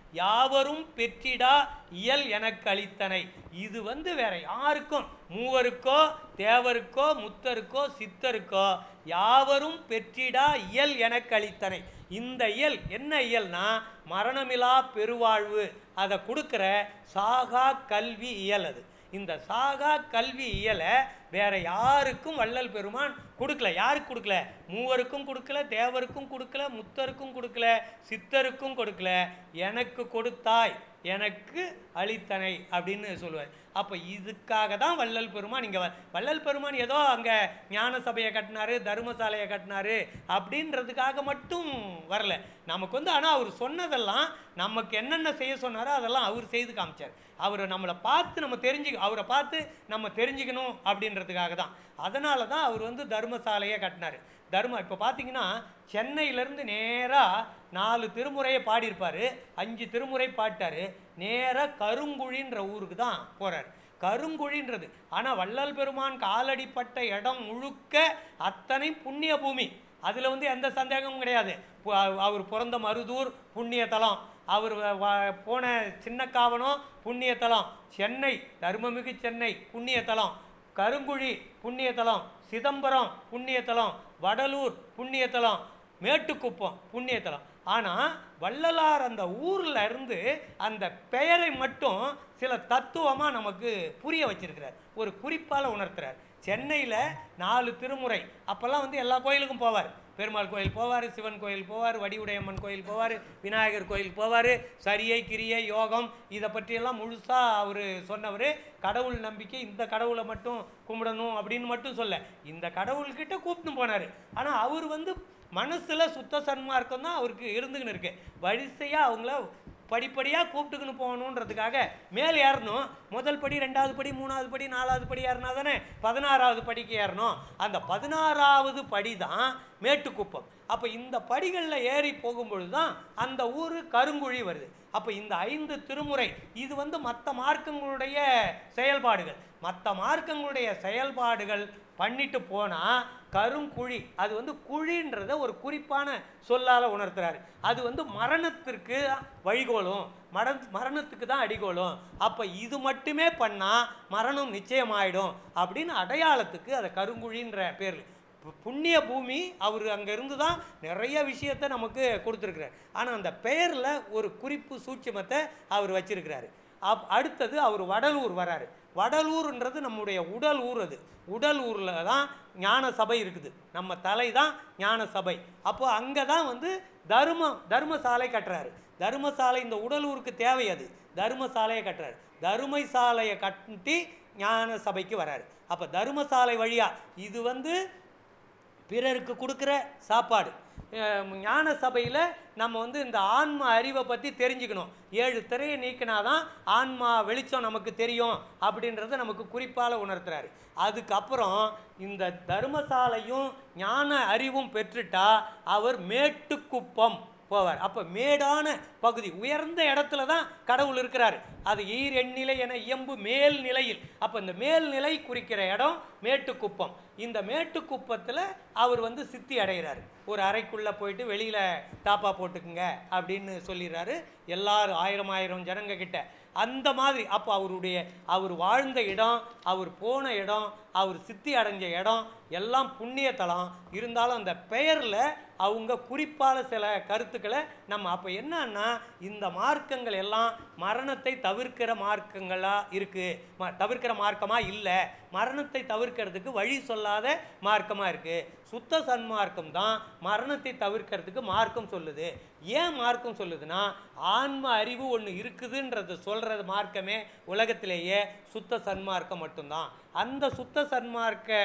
யாவரும் பெற்றிடா இயல் எனக்கு அளித்தனை இது வந்து வேற யாருக்கும் மூவருக்கோ தேவருக்கோ முத்தருக்கோ சித்தருக்கோ யாவரும் பெற்றிடா இயல் எனக்கு அளித்தனை இந்த இயல் என்ன இயல்னா மரணமிலா பெருவாழ்வு அதை கொடுக்குற சாகா கல்வி இயல் அது இந்த சாகா கல்வி இயலை வேற யாருக்கும் வள்ளல் பெருமான் கொடுக்கல யாருக்கு கொடுக்கல மூவருக்கும் கொடுக்கல தேவருக்கும் கொடுக்கல முத்தருக்கும் கொடுக்கல சித்தருக்கும் கொடுக்கல எனக்கு கொடுத்தாய் எனக்கு அளித்தனை அப்படின்னு சொல்லுவார் அப்போ இதுக்காக தான் வள்ளல் பெருமான் இங்கே வள்ளல் பெருமான் ஏதோ அங்கே ஞான சபையை கட்டினாரு தர்மசாலையை கட்டினாரு அப்படின்றதுக்காக மட்டும் வரல நமக்கு வந்து ஆனால் அவர் சொன்னதெல்லாம் நமக்கு என்னென்ன செய்ய சொன்னாரோ அதெல்லாம் அவர் செய்து காமிச்சார் அவர் நம்மளை பார்த்து நம்ம தெரிஞ்சு அவரை பார்த்து நம்ம தெரிஞ்சுக்கணும் அப்படின்றதுக்காக தான் அதனால தான் அவர் வந்து தர்மசாலையை கட்டினார் தர்ம இப்போ பார்த்தீங்கன்னா சென்னையிலேருந்து நேராக நாலு திருமுறையை பாடியிருப்பார் அஞ்சு திருமுறை பாட்டார் நேராக கருங்குழின்ற ஊருக்கு தான் போகிறார் கருங்குழின்றது ஆனால் வள்ளல் பெருமான் காலடிப்பட்ட இடம் முழுக்க அத்தனை புண்ணிய பூமி அதில் வந்து எந்த சந்தேகமும் கிடையாது பு- அவர் பிறந்த மருதூர் புண்ணிய தலம் அவர் வ- வ- போன சின்னக்காவனம் புண்ணிய தலம் சென்னை தர்மமிகு சென்னை புண்ணிய தலம் கருங்குழி புண்ணிய தலம் சிதம்பரம் புண்ணிய தலம் வடலூர் புண்ணிய தலம் மேட்டுக்குப்பம் புண்ணிய தலம் ஆனால் வள்ளலார் அந்த ஊரில் இருந்து அந்த பெயரை மட்டும் சில தத்துவமாக நமக்கு புரிய வச்சிருக்கிறார் ஒரு குறிப்பால் உணர்த்துறார் சென்னையில் நாலு திருமுறை அப்போல்லாம் வந்து எல்லா கோயிலுக்கும் போவார் பெருமாள் கோயில் போவார் சிவன் கோயில் போவார் வடிவுடையம்மன் கோயில் போவார் விநாயகர் கோயில் போவார் சரியை கிரியை யோகம் இதை பற்றியெல்லாம் முழுசாக அவர் சொன்னவர் கடவுள் நம்பிக்கை இந்த கடவுளை மட்டும் கும்பிடணும் அப்படின்னு மட்டும் சொல்ல இந்த கடவுள்கிட்ட கூப்பிட்டு போனார் ஆனால் அவர் வந்து மனசில் சுத்த சன்மார்க்கம் தான் அவருக்கு இருந்துக்கின்னு இருக்கு வரிசையாக அவங்கள படிப்படியாக கூப்பிட்டுக்கின்னு போகணுன்றதுக்காக மேல் ஏறணும் முதல் படி ரெண்டாவது படி மூணாவது படி நாலாவது படி ஏறினா தானே பதினாறாவது படிக்கு ஏறணும் அந்த பதினாறாவது படி தான் மேட்டுக்குப்பம் அப்போ இந்த படிகளில் ஏறி போகும்பொழுது தான் அந்த ஊர் கருங்குழி வருது அப்போ இந்த ஐந்து திருமுறை இது வந்து மற்ற மார்க்கங்களுடைய செயல்பாடுகள் மற்ற மார்க்கங்களுடைய செயல்பாடுகள் பண்ணிட்டு போனால் கருங்குழி அது வந்து குழின்றத ஒரு குறிப்பான சொல்லால் உணர்த்துறாரு அது வந்து மரணத்திற்கு வழிகோலும் மர மரணத்துக்கு தான் அடிகோலும் அப்போ இது மட்டுமே பண்ணால் மரணம் நிச்சயமாயிடும் அப்படின்னு அடையாளத்துக்கு அதை கருங்குழின்ற பேர் பு- புண்ணிய பூமி அவர் அங்கே இருந்து தான் நிறைய விஷயத்தை நமக்கு கொடுத்துருக்கிறார் ஆனால் அந்த பெயரில் ஒரு குறிப்பு சூட்சுமத்தை அவர் வச்சிருக்கிறாரு அப் அடுத்தது அவர் வடலூர் வராரு வடலூர்ன்றது நம்முடைய உடல் ஊர் அது உடல் ஊரில் தான் ஞான சபை இருக்குது நம்ம தலை தான் ஞான சபை அப்போ அங்கே தான் வந்து தர்ம தர்மசாலை கட்டுறாரு தர்மசாலை இந்த உடல் ஊருக்கு தேவை அது தர்மசாலையை கட்டுறாரு தருமை சாலையை கட்டி ஞான சபைக்கு வராரு அப்போ தர்மசாலை வழியா இது வந்து பிறருக்கு கொடுக்குற சாப்பாடு அஹ் ஞான சபையில் நம்ம வந்து இந்த ஆன்ம அறிவை பற்றி தெரிஞ்சுக்கணும் ஏழு திரையை நீக்கினாதான் ஆன்மா வெளிச்சம் நமக்கு தெரியும் அப்படின்றத நமக்கு குறிப்பால் உணர்த்துறாரு அதுக்கப்புறம் இந்த தர்மசாலையும் ஞான அறிவும் பெற்றுட்டா அவர் மேட்டுக்குப்பம் போவார் அப்போ மேடான பகுதி உயர்ந்த இடத்துல தான் கடவுள் இருக்கிறார் அது ஈர் எண்ணிலை என இயம்பு மேல் நிலையில் அப்போ இந்த மேல் நிலை குறிக்கிற இடம் மேட்டுக்குப்பம் இந்த மேட்டுக்குப்பத்தில் அவர் வந்து சித்தி அடைகிறாரு ஒரு அறைக்குள்ளே போயிட்டு வெளியில் தாப்பா போட்டுக்குங்க அப்படின்னு சொல்லிடுறாரு எல்லாரும் ஆயிரம் ஆயிரம் ஜனங்க கிட்ட அந்த மாதிரி அப்போ அவருடைய அவர் வாழ்ந்த இடம் அவர் போன இடம் அவர் சித்தி அடைஞ்ச இடம் எல்லாம் புண்ணிய தலம் இருந்தாலும் அந்த பெயரில் அவங்க குறிப்பான சில கருத்துக்களை நம்ம அப்போ என்னன்னா இந்த மார்க்கங்கள் எல்லாம் மரணத்தை தவிர்க்கிற மார்க்கங்களாக இருக்குது ம தவிர்க்கிற மார்க்கமாக இல்லை மரணத்தை தவிர்க்கிறதுக்கு வழி சொல்லாத மார்க்கமாக இருக்குது சுத்த சன்மார்க்கம் தான் மரணத்தை தவிர்க்கிறதுக்கு மார்க்கம் சொல்லுது ஏன் மார்க்கம் சொல்லுதுன்னா ஆன்ம அறிவு ஒன்று இருக்குதுன்றத சொல்கிறது மார்க்கமே உலகத்திலேயே சுத்த சன்மார்க்கம் மட்டும்தான் அந்த சுத்த சன்மார்க்க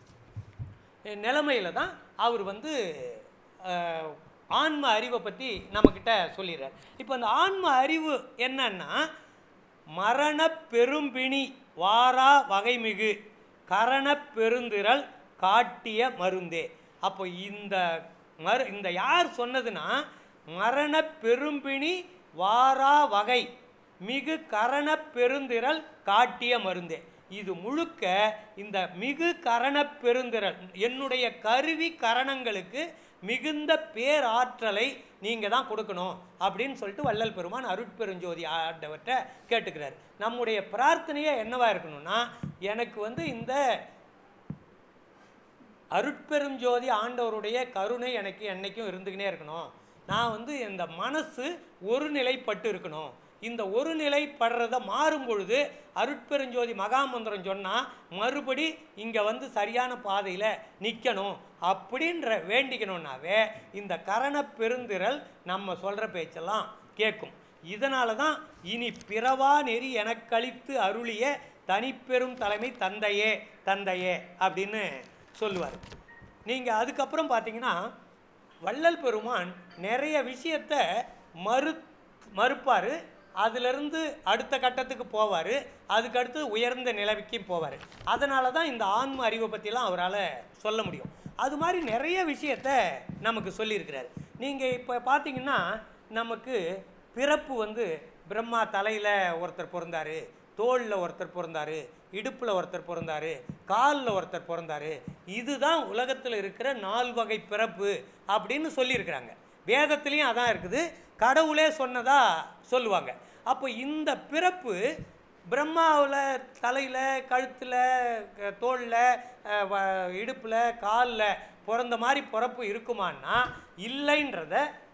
நிலைமையில தான் அவர் வந்து அஹ், ஆன்ம அறிவை பற்றி நம்மக்கிட்ட சொல்லிடுறார் இப்போ அந்த ஆன்ம அறிவு என்னன்னா மரண பெரும்பிணி வாரா வகைமிகு கரண பெருந்திரள் காட்டிய மருந்தே அப்போ இந்த மரு இந்த யார் சொன்னதுன்னா மரண பெரும்பிணி வாரா வகை மிகு கரண பெருந்திரள் காட்டிய மருந்தே இது முழுக்க இந்த மிகு கரண பெருந்திரள் என்னுடைய கருவி கரணங்களுக்கு மிகுந்த பேராற்றலை நீங்கள் தான் கொடுக்கணும் அப்படின்னு சொல்லிட்டு வள்ளல் பெருமான் அருட்பெருஞ்சோதி ஆண்டவர்கிட்ட கேட்டுக்கிறார் நம்முடைய பிரார்த்தனையே என்னவா இருக்கணும்னா எனக்கு வந்து இந்த அருட்பெருஞ்சோதி ஆண்டவருடைய கருணை எனக்கு என்னைக்கும் இருந்துக்கினே இருக்கணும் நான் வந்து இந்த மனசு ஒரு நிலைப்பட்டு இருக்கணும் இந்த ஒரு நிலைப்படுறத மாறும் பொழுது அருட்பெருஞ்சோதி மகாமந்திரம் சொன்னால் மறுபடி இங்கே வந்து சரியான பாதையில் நிற்கணும் அப்படின்ற வேண்டிக்கணும்னாவே இந்த கரண பெருந்திரல் நம்ம சொல்கிற பேச்செல்லாம் கேட்கும் இதனால தான் இனி பிறவா நெறி எனக்களித்து அருளிய தனிப்பெரும் தலைமை தந்தையே தந்தையே அப்படின்னு சொல்லுவார் நீங்கள் அதுக்கப்புறம் பார்த்தீங்கன்னா வள்ளல் பெருமான் நிறைய விஷயத்த மறு மறுப்பார் அதிலிருந்து அடுத்த கட்டத்துக்கு போவார் அதுக்கடுத்து உயர்ந்த நிலைமைக்கும் போவார் அதனால தான் இந்த ஆன்ம அறிவை பற்றிலாம் அவரால் சொல்ல முடியும் அது மாதிரி நிறைய விஷயத்த நமக்கு சொல்லியிருக்கிறாரு நீங்கள் இப்போ பார்த்தீங்கன்னா நமக்கு பிறப்பு வந்து பிரம்மா தலையில் ஒருத்தர் பிறந்தாரு தோளில் ஒருத்தர் பிறந்தாரு இடுப்பில் ஒருத்தர் பிறந்தாரு காலில் ஒருத்தர் பிறந்தாரு இதுதான் உலகத்தில் இருக்கிற நால் வகை பிறப்பு அப்படின்னு சொல்லியிருக்கிறாங்க வேதத்துலேயும் அதான் இருக்குது கடவுளே சொன்னதா சொல்லுவாங்க அப்போ இந்த பிறப்பு பிரம்மாவில் தலையில் கழுத்தில் தோளில் இடுப்பில் காலில் பிறந்த மாதிரி பிறப்பு இருக்குமான்னா இல்லைன்றத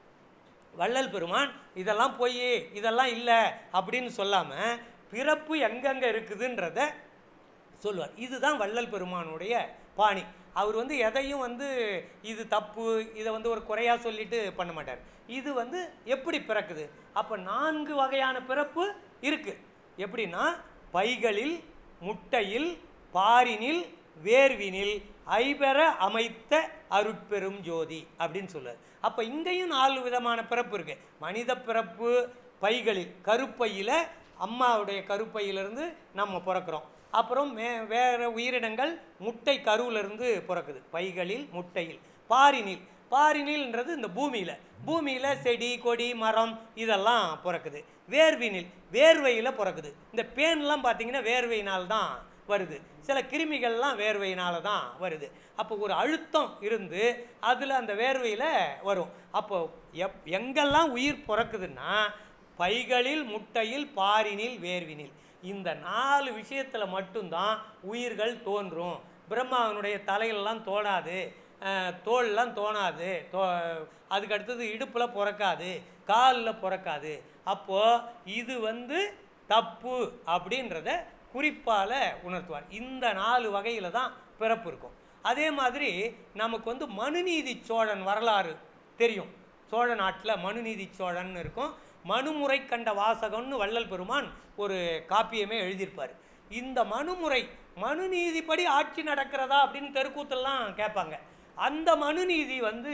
வள்ளல் பெருமான் இதெல்லாம் போய் இதெல்லாம் இல்லை அப்படின்னு சொல்லாமல் பிறப்பு எங்கெங்கே இருக்குதுன்றத சொல்லுவார் இதுதான் வள்ளல் பெருமானுடைய பாணி அவர் வந்து எதையும் வந்து இது தப்பு இதை வந்து ஒரு குறையாக சொல்லிட்டு பண்ண மாட்டார் இது வந்து எப்படி பிறக்குது அப்போ நான்கு வகையான பிறப்பு இருக்குது எப்படின்னா பைகளில் முட்டையில் பாரினில் வேர்வினில் ஐபெற அமைத்த அருட்பெரும் ஜோதி அப்படின்னு சொல்லுவார் அப்போ இங்கேயும் நாலு விதமான பிறப்பு இருக்குது மனித பிறப்பு பைகளில் கருப்பையில் அம்மாவுடைய கருப்பையிலிருந்து நம்ம பிறக்கிறோம் அப்புறம் மே வேறு உயிரினங்கள் முட்டை கருவிலிருந்து பிறக்குது பைகளில் முட்டையில் பாரினில் பாரினில்ன்றது இந்த பூமியில் பூமியில் செடி கொடி மரம் இதெல்லாம் பிறக்குது வேர்வினில் வேர்வையில் பிறக்குது இந்த பேன்லாம் பார்த்தீங்கன்னா வேர்வையினால் தான் வருது சில கிருமிகள்லாம் வேர்வையினால தான் வருது அப்போ ஒரு அழுத்தம் இருந்து அதில் அந்த வேர்வையில் வரும் அப்போ எப் எங்கெல்லாம் உயிர் பிறக்குதுன்னா பைகளில் முட்டையில் பாரினில் வேர்வினில் இந்த நாலு விஷயத்தில் மட்டும்தான் உயிர்கள் தோன்றும் பிரம்மாவனுடைய தலையிலலாம் தோணாது அஹ், தோல்லாம் தோணாது தோ அதுக்கு அடுத்தது இடுப்பில் பிறக்காது காலில் பிறக்காது அப்போது இது வந்து தப்பு அப்படின்றத குறிப்பால் உணர்த்துவார் இந்த நாலு வகையில் தான் பிறப்பு இருக்கும் அதே மாதிரி நமக்கு வந்து மனுநீதி சோழன் வரலாறு தெரியும் சோழ நாட்டில் மனுநீதி சோழன் இருக்கும் மனுமுறை கண்ட வாசகம்னு வள்ளல் பெருமான் ஒரு காப்பியமே எழுதியிருப்பார் இந்த மனுமுறை மனுநீதிப்படி ஆட்சி நடக்கிறதா அப்படின்னு தெருக்கூத்தெல்லாம் கேட்பாங்க அந்த மனுநீதி வந்து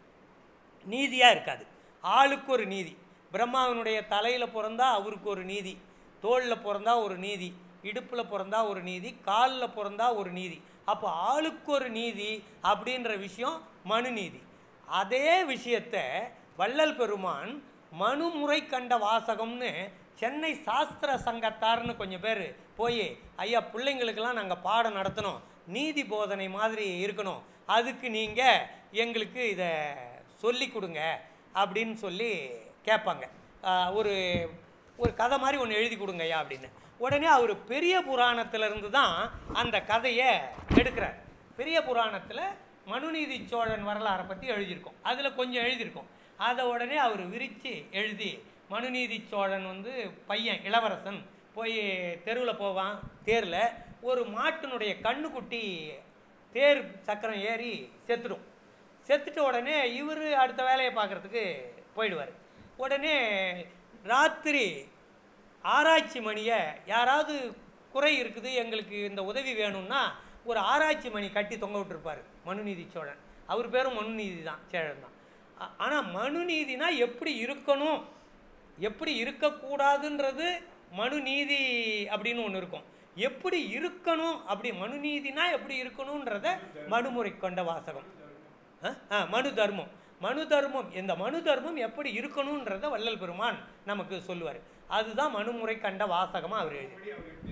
நீதியாக இருக்காது ஆளுக்கு ஒரு நீதி பிரம்மாவனுடைய தலையில் பிறந்தா அவருக்கு ஒரு நீதி தோளில் பிறந்தா ஒரு நீதி இடுப்பில் பிறந்தா ஒரு நீதி காலில் பிறந்தா ஒரு நீதி அப்போ ஆளுக்கு ஒரு நீதி அப்படின்ற விஷயம் மனுநீதி அதே விஷயத்தை வள்ளல் பெருமான் மனுமுறை கண்ட வாசகம்னு சென்னை சாஸ்திர சங்கத்தார்னு கொஞ்சம் பேர் போய் ஐயா பிள்ளைங்களுக்கெல்லாம் நாங்கள் பாடம் நடத்தணும் நீதி போதனை மாதிரி இருக்கணும் அதுக்கு நீங்கள் எங்களுக்கு இதை சொல்லி கொடுங்க அப்படின்னு சொல்லி கேட்பாங்க ஆஹ் ஒரு ஒரு கதை மாதிரி ஒன்று எழுதி கொடுங்க ஐயா அப்படின்னு உடனே அவர் பெரிய புராணத்திலிருந்து தான் அந்த கதையை எடுக்கிறார் பெரிய புராணத்தில் மனுநீதி சோழன் வரலாறை பற்றி எழுதியிருக்கோம் அதில் கொஞ்சம் எழுதியிருக்கோம் அதை உடனே அவர் விரித்து எழுதி மனுநீதி சோழன் வந்து பையன் இளவரசன் போய் தெருவில் போவான் தேரில் ஒரு மாட்டினுடைய கண்ணுக்குட்டி தேர் சக்கரம் ஏறி செத்துடும் செத்துட்ட உடனே இவர் அடுத்த வேலையை பார்க்குறதுக்கு போயிடுவார் உடனே ராத்திரி ஆராய்ச்சி மணியை யாராவது குறை இருக்குது எங்களுக்கு இந்த உதவி வேணும்னா ஒரு ஆராய்ச்சி மணி கட்டி தொங்க விட்டுருப்பார் மனுநீதி சோழன் அவர் பேரும் மனுநீதி தான் சேழன் தான் ஆனால் மனுநீதினா எப்படி இருக்கணும் எப்படி இருக்கக்கூடாதுன்றது மனுநீதி அப்படின்னு ஒன்று இருக்கும் எப்படி இருக்கணும் அப்படி மனுநீதினா எப்படி இருக்கணுன்றத மனுமுறை கொண்ட வாசகம் ஆ? ஆ, மனு தர்மம் மனு தர்மம் இந்த மனு தர்மம் எப்படி இருக்கணுன்றத வள்ளல் பெருமான் நமக்கு சொல்லுவார் அதுதான் மனுமுறை கண்ட வாசகமாக அவர் எழுதி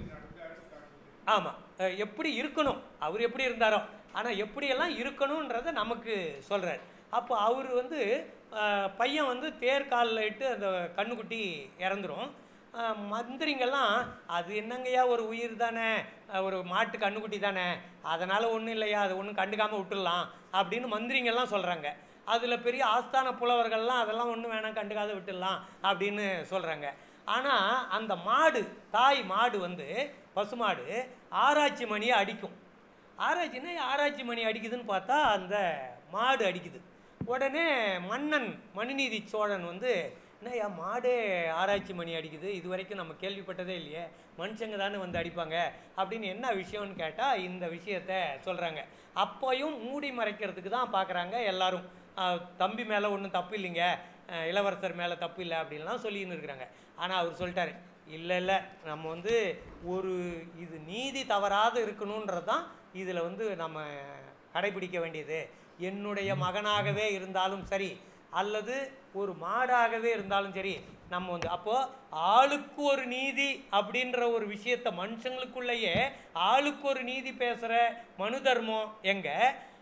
ஆமாம் எப்படி இருக்கணும் அவர் எப்படி இருந்தாரோ ஆனால் எப்படியெல்லாம் இருக்கணுன்றத நமக்கு சொல்கிறார் அப்போ அவர் வந்து ஆஹ், பையன் வந்து தேர் காலில் இட்டு அந்த கண்ணுக்குட்டி இறந்துரும் ஆஹ், மந்திரிங்கெல்லாம் அது என்னங்கய்யா ஒரு உயிர் தானே ஆஹ், ஒரு மாட்டு கண்ணுக்குட்டி தானே அதனால் ஒன்றும் இல்லையா அது ஒன்றும் கண்டுக்காமல் விட்டுடலாம் அப்படின்னு மந்திரிங்கெல்லாம் சொல்கிறாங்க அதில் பெரிய ஆஸ்தான புலவர்கள்லாம் அதெல்லாம் ஒன்றும் வேணாம் கண்டுக்காத விட்டுடலாம் அப்படின்னு சொல்கிறாங்க ஆனால் அந்த மாடு தாய் மாடு வந்து பசுமாடு ஆராய்ச்சி மணியை அடிக்கும் ஆராய்ச்சின்னா ஆராய்ச்சி மணி அடிக்குதுன்னு பார்த்தா அந்த மாடு அடிக்குது உடனே மன்னன் மனுநீதி சோழன் வந்து என்னய்யா மாடே ஆராய்ச்சி மணி அடிக்குது இது வரைக்கும் நம்ம கேள்விப்பட்டதே இல்லையே மனுஷங்க தானே வந்து அடிப்பாங்க அப்படின்னு என்ன விஷயம்னு கேட்டால் இந்த விஷயத்த சொல்கிறாங்க அப்போயும் மூடி மறைக்கிறதுக்கு தான் பார்க்குறாங்க எல்லாரும் ஆஹ், தம்பி மேலே ஒன்றும் தப்பு இல்லைங்க ஆஹ், இளவரசர் மேலே தப்பு இல்லை அப்படின்லாம் சொல்லின்னு இருக்கிறாங்க ஆனால் அவர் சொல்லிட்டாரு இல்லை இல்லை நம்ம வந்து ஒரு இது நீதி தவறாது இருக்கணுன்றது தான் இதில் வந்து நம்ம கடைபிடிக்க வேண்டியது என்னுடைய மகனாகவே இருந்தாலும் சரி அல்லது ஒரு மாடாகவே இருந்தாலும் சரி நம்ம வந்து அப்போது ஆளுக்கு ஒரு நீதி அப்படின்ற ஒரு விஷயத்த மனுஷங்களுக்குள்ளேயே ஆளுக்கு ஒரு நீதி பேசுகிற மனு தர்மம் எங்கே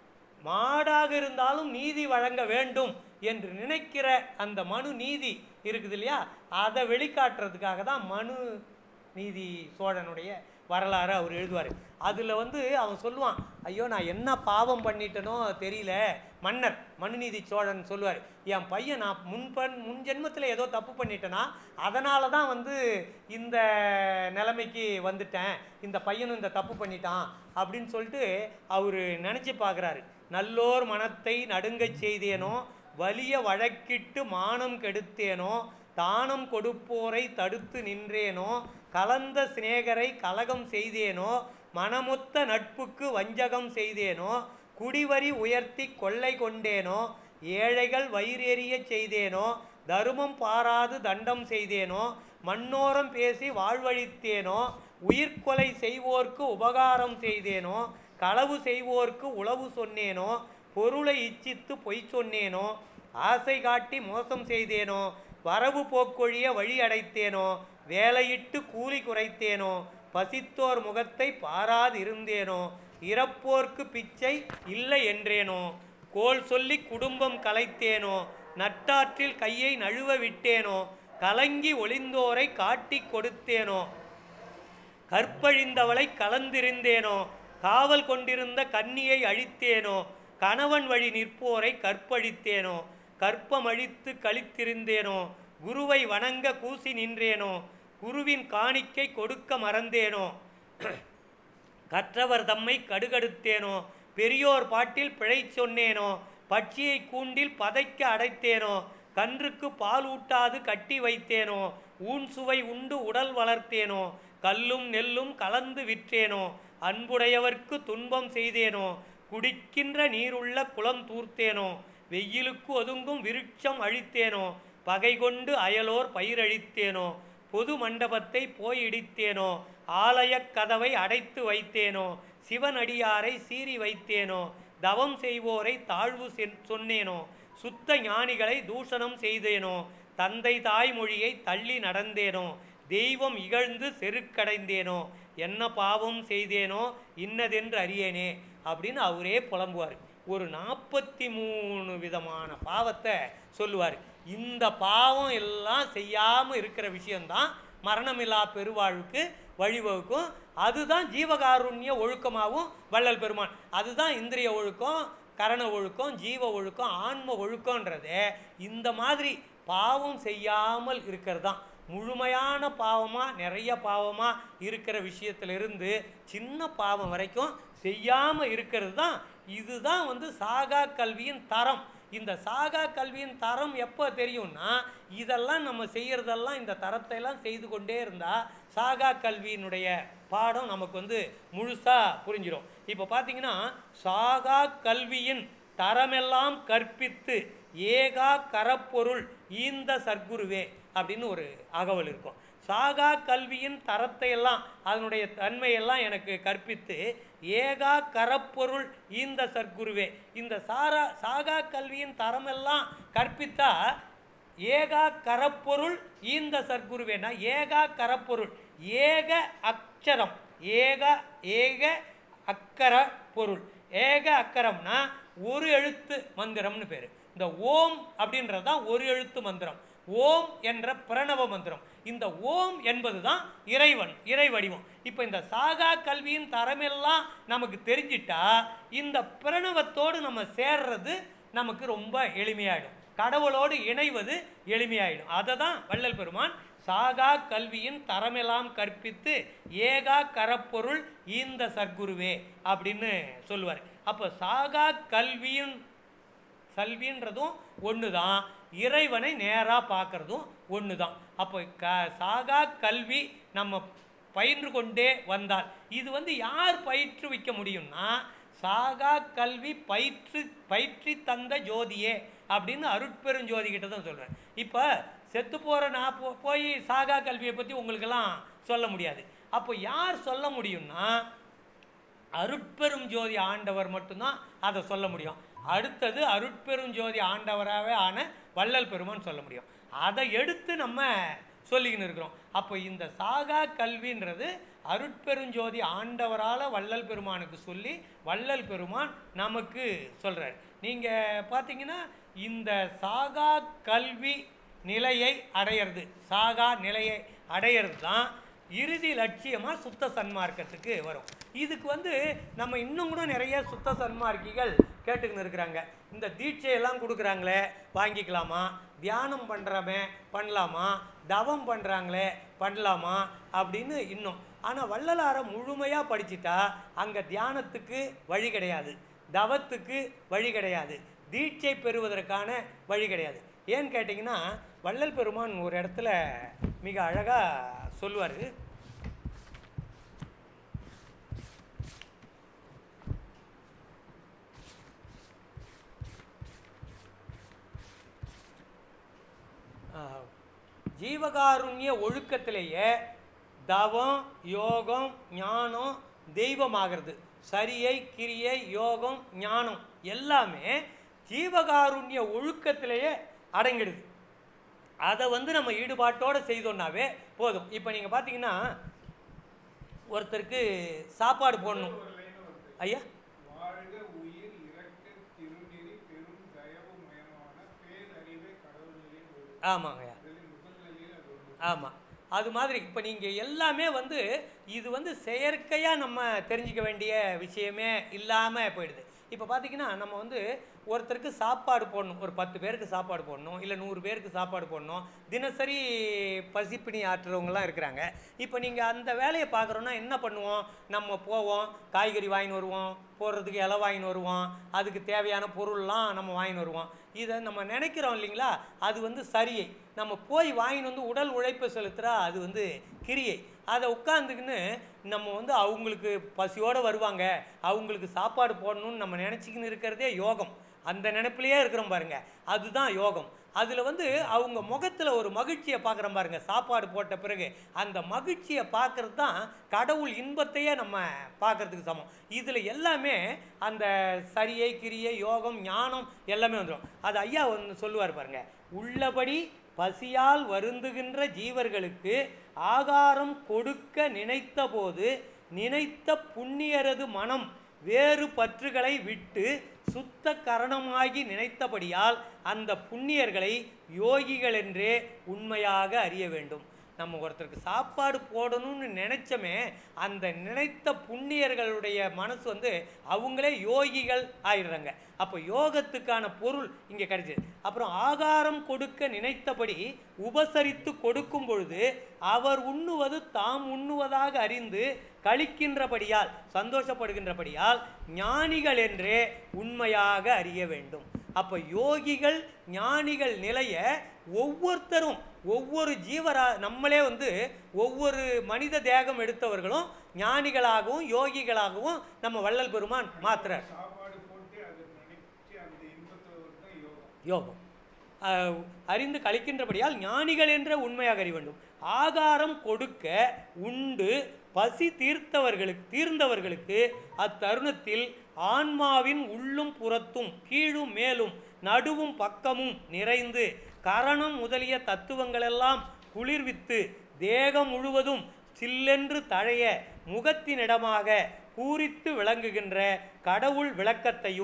மாடாக இருந்தாலும் நீதி வழங்க வேண்டும் என்று நினைக்கிற அந்த மனு நீதி இருக்குது இல்லையா அதை வெளிக்காட்டுறதுக்காக தான் மனு நீதி சோழனுடைய வரலாறு அவர் எழுதுவார் அதில் வந்து அவன் சொல்லுவான் ஐயோ நான் என்ன பாவம் பண்ணிட்டேனோ தெரியல மன்னர் மனுநீதி சோழன் சொல்லுவார் என் பையன் நான் முன்பன் முன் ஜென்மத்தில் ஏதோ தப்பு பண்ணிட்டேனா அதனால தான் வந்து இந்த நிலைமைக்கு வந்துட்டேன் இந்த பையனும் இந்த தப்பு பண்ணிட்டான் அப்படின்னு சொல்லிட்டு அவர் நினச்சி பார்க்குறாரு நல்லோர் மனத்தை நடுங்கச் செய்தேனோ வலிய வழக்கிட்டு மானம் கெடுத்தேனோ தானம் கொடுப்போரை தடுத்து நின்றேனோ கலந்த சிநேகரை கலகம் செய்தேனோ மனமொத்த நட்புக்கு வஞ்சகம் செய்தேனோ குடிவரி உயர்த்தி கொள்ளை கொண்டேனோ ஏழைகள் வயிறெறிய செய்தேனோ தருமம் பாராது தண்டம் செய்தேனோ மண்ணோரம் பேசி வாழ்வழித்தேனோ உயிர்கொலை செய்வோர்க்கு உபகாரம் செய்தேனோ களவு செய்வோர்க்கு உளவு சொன்னேனோ பொருளை இச்சித்து பொய் சொன்னேனோ ஆசை காட்டி மோசம் செய்தேனோ வரவு போக்கொழிய வழி அடைத்தேனோ வேலையிட்டு கூலி குறைத்தேனோ பசித்தோர் முகத்தை பாராதிருந்தேனோ இறப்போர்க்கு பிச்சை இல்லை என்றேனோ கோல் சொல்லி குடும்பம் கலைத்தேனோ நட்டாற்றில் கையை நழுவ விட்டேனோ கலங்கி ஒளிந்தோரை காட்டிக் கொடுத்தேனோ கற்பழிந்தவளை கலந்திருந்தேனோ காவல் கொண்டிருந்த கன்னியை அழித்தேனோ கணவன் வழி நிற்போரை கற்பழித்தேனோ கற்பமழித்து கழித்திருந்தேனோ குருவை வணங்க கூசி நின்றேனோ குருவின் காணிக்கை கொடுக்க மறந்தேனோ கற்றவர் தம்மை கடுகடுத்தேனோ பெரியோர் பாட்டில் பிழை சொன்னேனோ பட்சியை கூண்டில் பதைக்க அடைத்தேனோ கன்றுக்கு பால் ஊட்டாது கட்டி வைத்தேனோ ஊன் சுவை உண்டு உடல் வளர்த்தேனோ கல்லும் நெல்லும் கலந்து விற்றேனோ அன்புடையவர்க்கு துன்பம் செய்தேனோ குடிக்கின்ற நீருள்ள குளம் தூர்த்தேனோ வெயிலுக்கு ஒதுங்கும் விருட்சம் அழித்தேனோ பகை கொண்டு அயலோர் பயிரழித்தேனோ பொது மண்டபத்தை போய் இடித்தேனோ ஆலயக் கதவை அடைத்து வைத்தேனோ சிவனடியாரை சீறி வைத்தேனோ தவம் செய்வோரை தாழ்வு சென்- சொன்னேனோ சுத்த ஞானிகளை தூஷணம் செய்தேனோ தந்தை தாய்மொழியை தள்ளி நடந்தேனோ தெய்வம் இகழ்ந்து செருக்கடைந்தேனோ என்ன பாவம் செய்தேனோ இன்னதென்று அறியேனே அப்படின்னு அவரே புலம்புவார் ஒரு நாற்பத்தி மூணு விதமான பாவத்தை சொல்லுவார் இந்த பாவம் எல்லாம் செய்யாமல் இருக்கிற விஷயம்தான் மரணமில்லா பெருவாழ்வுக்கு வழிவகுக்கும் அதுதான் ஜீவகாருண்ய ஒழுக்கமாகவும் வள்ளல் பெருமான் அதுதான் இந்திரிய ஒழுக்கம் கரண ஒழுக்கம் ஜீவ ஒழுக்கம் ஆன்ம ஒழுக்கன்றது இந்த மாதிரி பாவம் செய்யாமல் இருக்கிறது தான் முழுமையான பாவமாக நிறைய பாவமாக இருக்கிற விஷயத்திலிருந்து சின்ன பாவம் வரைக்கும் செய்யாமல் இருக்கிறது தான் இதுதான் வந்து சாகா கல்வியின் தரம் இந்த சாகா கல்வியின் தரம் எப்போ தெரியும்னா இதெல்லாம் நம்ம செய்யறதெல்லாம் இந்த தரத்தை எல்லாம் செய்து கொண்டே இருந்தால் சாகா கல்வியினுடைய பாடம் நமக்கு வந்து முழுசாக புரிஞ்சிடும் இப்போ பார்த்தீங்கன்னா சாகா கல்வியின் தரமெல்லாம் கற்பித்து ஏகா கரப்பொருள் ஈந்த சர்க்குருவே அப்படின்னு ஒரு அகவல் இருக்கும் சாகா கல்வியின் தரத்தை எல்லாம் அதனுடைய தன்மையெல்லாம் எனக்கு கற்பித்து ஏகா கரப்பொருள் ஈந்த சர்க்குருவே இந்த சாரா சாகா கல்வியின் தரமெல்லாம் கற்பித்தா ஏகா கரப்பொருள் ஈந்த சர்க்குருவேனா ஏகா கரப்பொருள் ஏக அக்ஷரம் ஏக ஏக அக்கர பொருள் ஏக அக்கரம்னா ஒரு எழுத்து மந்திரம்னு பேர் இந்த ஓம் அப்படின்றது தான் ஒரு எழுத்து மந்திரம் ஓம் என்ற பிரணவ மந்திரம் இந்த ஓம் என்பது தான் இறைவன் இறை வடிவம் இப்போ இந்த சாகா கல்வியின் தரமெல்லாம் நமக்கு தெரிஞ்சிட்டா இந்த பிரணவத்தோடு நம்ம சேர்றது நமக்கு ரொம்ப எளிமையாயிடும் கடவுளோடு இணைவது எளிமையாயிடும் அதை தான் வள்ளல் பெருமான் சாகா கல்வியின் தரமெல்லாம் கற்பித்து ஏகா கரப்பொருள் இந்த சர்க்குருவே அப்படின்னு சொல்லுவார் அப்போ சாகா கல்வியின் கல்வின்றதும் ஒன்று தான் இறைவனை நேராக பார்க்கறதும் ஒன்று தான் அப்போ க சாகா கல்வி நம்ம பயின்று கொண்டே வந்தால் இது வந்து யார் பயிற்றுவிக்க முடியும்னா சாகா கல்வி பயிற்று பயிற்றி தந்த ஜோதியே அப்படின்னு அருட்பெருஞ்சோதி கிட்ட தான் சொல்கிறேன் இப்போ செத்து போகிற நான் போ போய் சாகா கல்வியை பற்றி உங்களுக்கெல்லாம் சொல்ல முடியாது அப்போ யார் சொல்ல முடியும்னா அருட்பெரும் ஜோதி ஆண்டவர் மட்டும்தான் அதை சொல்ல முடியும் அடுத்தது அருட்பெரும் ஜோதி ஆண்டவராகவே ஆன வள்ளல் பெருமான் சொல்ல முடியும் அதை எடுத்து நம்ம சொல்லிக்கின்னு இருக்கிறோம் அப்போ இந்த சாகா கல்வின்றது அருட்பெருஞ்சோதி ஆண்டவரால் வள்ளல் பெருமானுக்கு சொல்லி வள்ளல் பெருமான் நமக்கு சொல்கிறார் நீங்கள் பார்த்தீங்கன்னா இந்த சாகா கல்வி நிலையை அடையிறது சாகா நிலையை அடையிறது தான் இறுதி லட்சியமாக சுத்த சன்மார்க்கத்துக்கு வரும் இதுக்கு வந்து நம்ம இன்னும் கூட நிறைய சுத்த சன்மார்க்கிகள் கேட்டுக்கின்னு இருக்கிறாங்க இந்த தீட்சையெல்லாம் கொடுக்குறாங்களே வாங்கிக்கலாமா தியானம் பண்ணுறமே பண்ணலாமா தவம் பண்ணுறாங்களே பண்ணலாமா அப்படின்னு இன்னும் ஆனால் வள்ளலாரை முழுமையாக படிச்சிட்டா அங்கே தியானத்துக்கு வழி கிடையாது தவத்துக்கு வழி கிடையாது தீட்சை பெறுவதற்கான வழி கிடையாது ஏன்னு கேட்டிங்கன்னா வள்ளல் பெருமான் ஒரு இடத்துல மிக அழகாக சொல்லுவார் ஜீவகாருண்ய ஒழுக்கத்திலேயே தவம் யோகம் ஞானம் தெய்வமாகிறது சரியை கிரியை யோகம் ஞானம் எல்லாமே ஜீவகாருண்ய ஒழுக்கத்திலேயே அடங்கிடுது அதை வந்து நம்ம ஈடுபாட்டோடு செய்தோம்னாவே போதும் இப்போ நீங்கள் பார்த்தீங்கன்னா ஒருத்தருக்கு சாப்பாடு போடணும் ஐயா வாழ்க உயிர் இறக்க திருநெறி பெரும் தயவு மயமான பேரறிவை கடவுளிலே ஒரு ஆமாங்க ஐயா முதல் நிலையில் அது ஒன்று ஆமாம் அது மாதிரி இப்போ நீங்கள் எல்லாமே வந்து இது வந்து செயற்கையாக நம்ம தெரிஞ்சுக்க வேண்டிய விஷயமே இல்லாமல் போயிடுது இப்போ பார்த்தீங்கன்னா நம்ம வந்து ஒருத்தருக்கு சாப்பாடு போடணும் ஒரு பத்து பேருக்கு சாப்பாடு போடணும் இல்லை நூறு பேருக்கு சாப்பாடு போடணும் தினசரி பசிப்பிணி ஆற்றுறவங்கலாம் இருக்கிறாங்க இப்போ நீங்கள் அந்த வேலையை பார்க்குறோன்னா என்ன பண்ணுவோம் நம்ம போவோம் காய்கறி வாங்கின்னு வருவோம் போடுறதுக்கு இலை வாங்கின்னு வருவோம் அதுக்கு தேவையான பொருள்லாம் நம்ம வாங்கின்னு வருவோம் இதை நம்ம நினைக்கிறோம் இல்லைங்களா அது வந்து சரியை நம்ம போய் வாங்கின்னு வந்து உடல் உழைப்பை செலுத்துகிறா அது வந்து கிரியை அதை உட்காந்துக்கின்னு நம்ம வந்து அவங்களுக்கு பசியோடு வருவாங்க அவங்களுக்கு சாப்பாடு போடணும்னு நம்ம நினச்சிக்கின்னு இருக்கிறதே யோகம் அந்த நினைப்பிலேயே இருக்கிறோம் பாருங்க அதுதான் யோகம் அதில் வந்து அவங்க முகத்தில் ஒரு மகிழ்ச்சியை பார்க்குறோம் பாருங்க சாப்பாடு போட்ட பிறகு அந்த மகிழ்ச்சியை பார்க்கறது தான் கடவுள் இன்பத்தையே நம்ம பார்க்கறதுக்கு சமம் இதில் எல்லாமே அந்த சரியை கிரியை யோகம் ஞானம் எல்லாமே வந்துடும் அது ஐயா ஒன்று சொல்லுவார் பாருங்க உள்ளபடி பசியால் வருந்துகின்ற ஜீவர்களுக்கு ஆகாரம் கொடுக்க நினைத்தபோது நினைத்த புண்ணியரது மனம் வேறு பற்றுகளை விட்டு சுத்த கரணமாகி நினைத்தபடியால் அந்த புண்ணியர்களை யோகிகள் என்றே உண்மையாக அறிய வேண்டும் நம்ம ஒருத்தருக்கு சாப்பாடு போடணும்னு நினைச்சோமே அந்த நினைத்த புண்ணியர்களுடைய மனசு வந்து அவங்களே யோகிகள் ஆயிடுறாங்க அப்போ யோகத்துக்கான பொருள் இங்கே கிடைச்சது அப்புறம் ஆகாரம் கொடுக்க நினைத்தபடி உபசரித்து கொடுக்கும் பொழுது அவர் உண்ணுவது தாம் உண்ணுவதாக அறிந்து கழிக்கின்றபடியால் சந்தோஷப்படுகின்றபடியால் ஞானிகள் என்றே உண்மையாக அறிய வேண்டும் அப்போ யோகிகள் ஞானிகள் நிலைய ஒவ்வொருத்தரும் ஒவ்வொரு ஜீவரா நம்மளே வந்து ஒவ்வொரு மனித தேகம் எடுத்தவர்களும் ஞானிகளாகவும் யோகிகளாகவும் நம்ம வள்ளல் பெருமான் மாத்துறார் சாப்பாடு போட்டு அதை நினைச்சு அந்த இன்பத்தை தான் யோகம் யோகம் அஹ், அறிந்து கழிக்கின்றபடியால் ஞானிகள் என்ற உண்மையாக அறிய வேண்டும் ஆகாரம் கொடுக்க உண்டு பசி தீர்த்தவர்களுக்கு தீர்ந்தவர்களுக்கு அத்தருணத்தில் ஆன்மாவின் உள்ளும் புறத்தும் கீழும் மேலும் நடுவும் பக்கமும் நிறைந்து கரணம் முதலிய தத்துவங்களெல்லாம் குளிர்வித்து தேகம் முழுவதும் சில்லென்று தழைய முகத்தினிடமாக பூரித்து விளங்குகின்ற கடவுள் விளக்கத்தையும்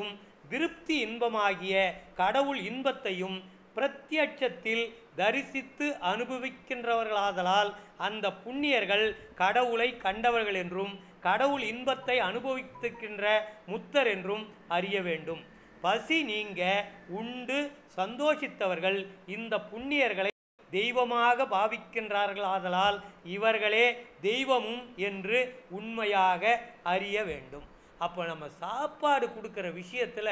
திருப்தி இன்பமாகிய கடவுள் இன்பத்தையும் பிரத்யட்சத்தில் தரிசித்து அனுபவிக்கின்றவர்களாதலால் அந்த புண்ணியர்கள் கடவுளை கண்டவர்கள் என்றும் கடவுள் இன்பத்தை அனுபவித்திருக்கின்ற முத்தர் என்றும் அறிய வேண்டும் பசி நீங்க உண்டு சந்தோஷித்தவர்கள் இந்த புண்ணியர்களை தெய்வமாக பாவிக்கின்றார்கள் ஆதலால் இவர்களே தெய்வமும் என்று உண்மையாக அறிய வேண்டும் அப்போ நம்ம சாப்பாடு கொடுக்குற விஷயத்தில்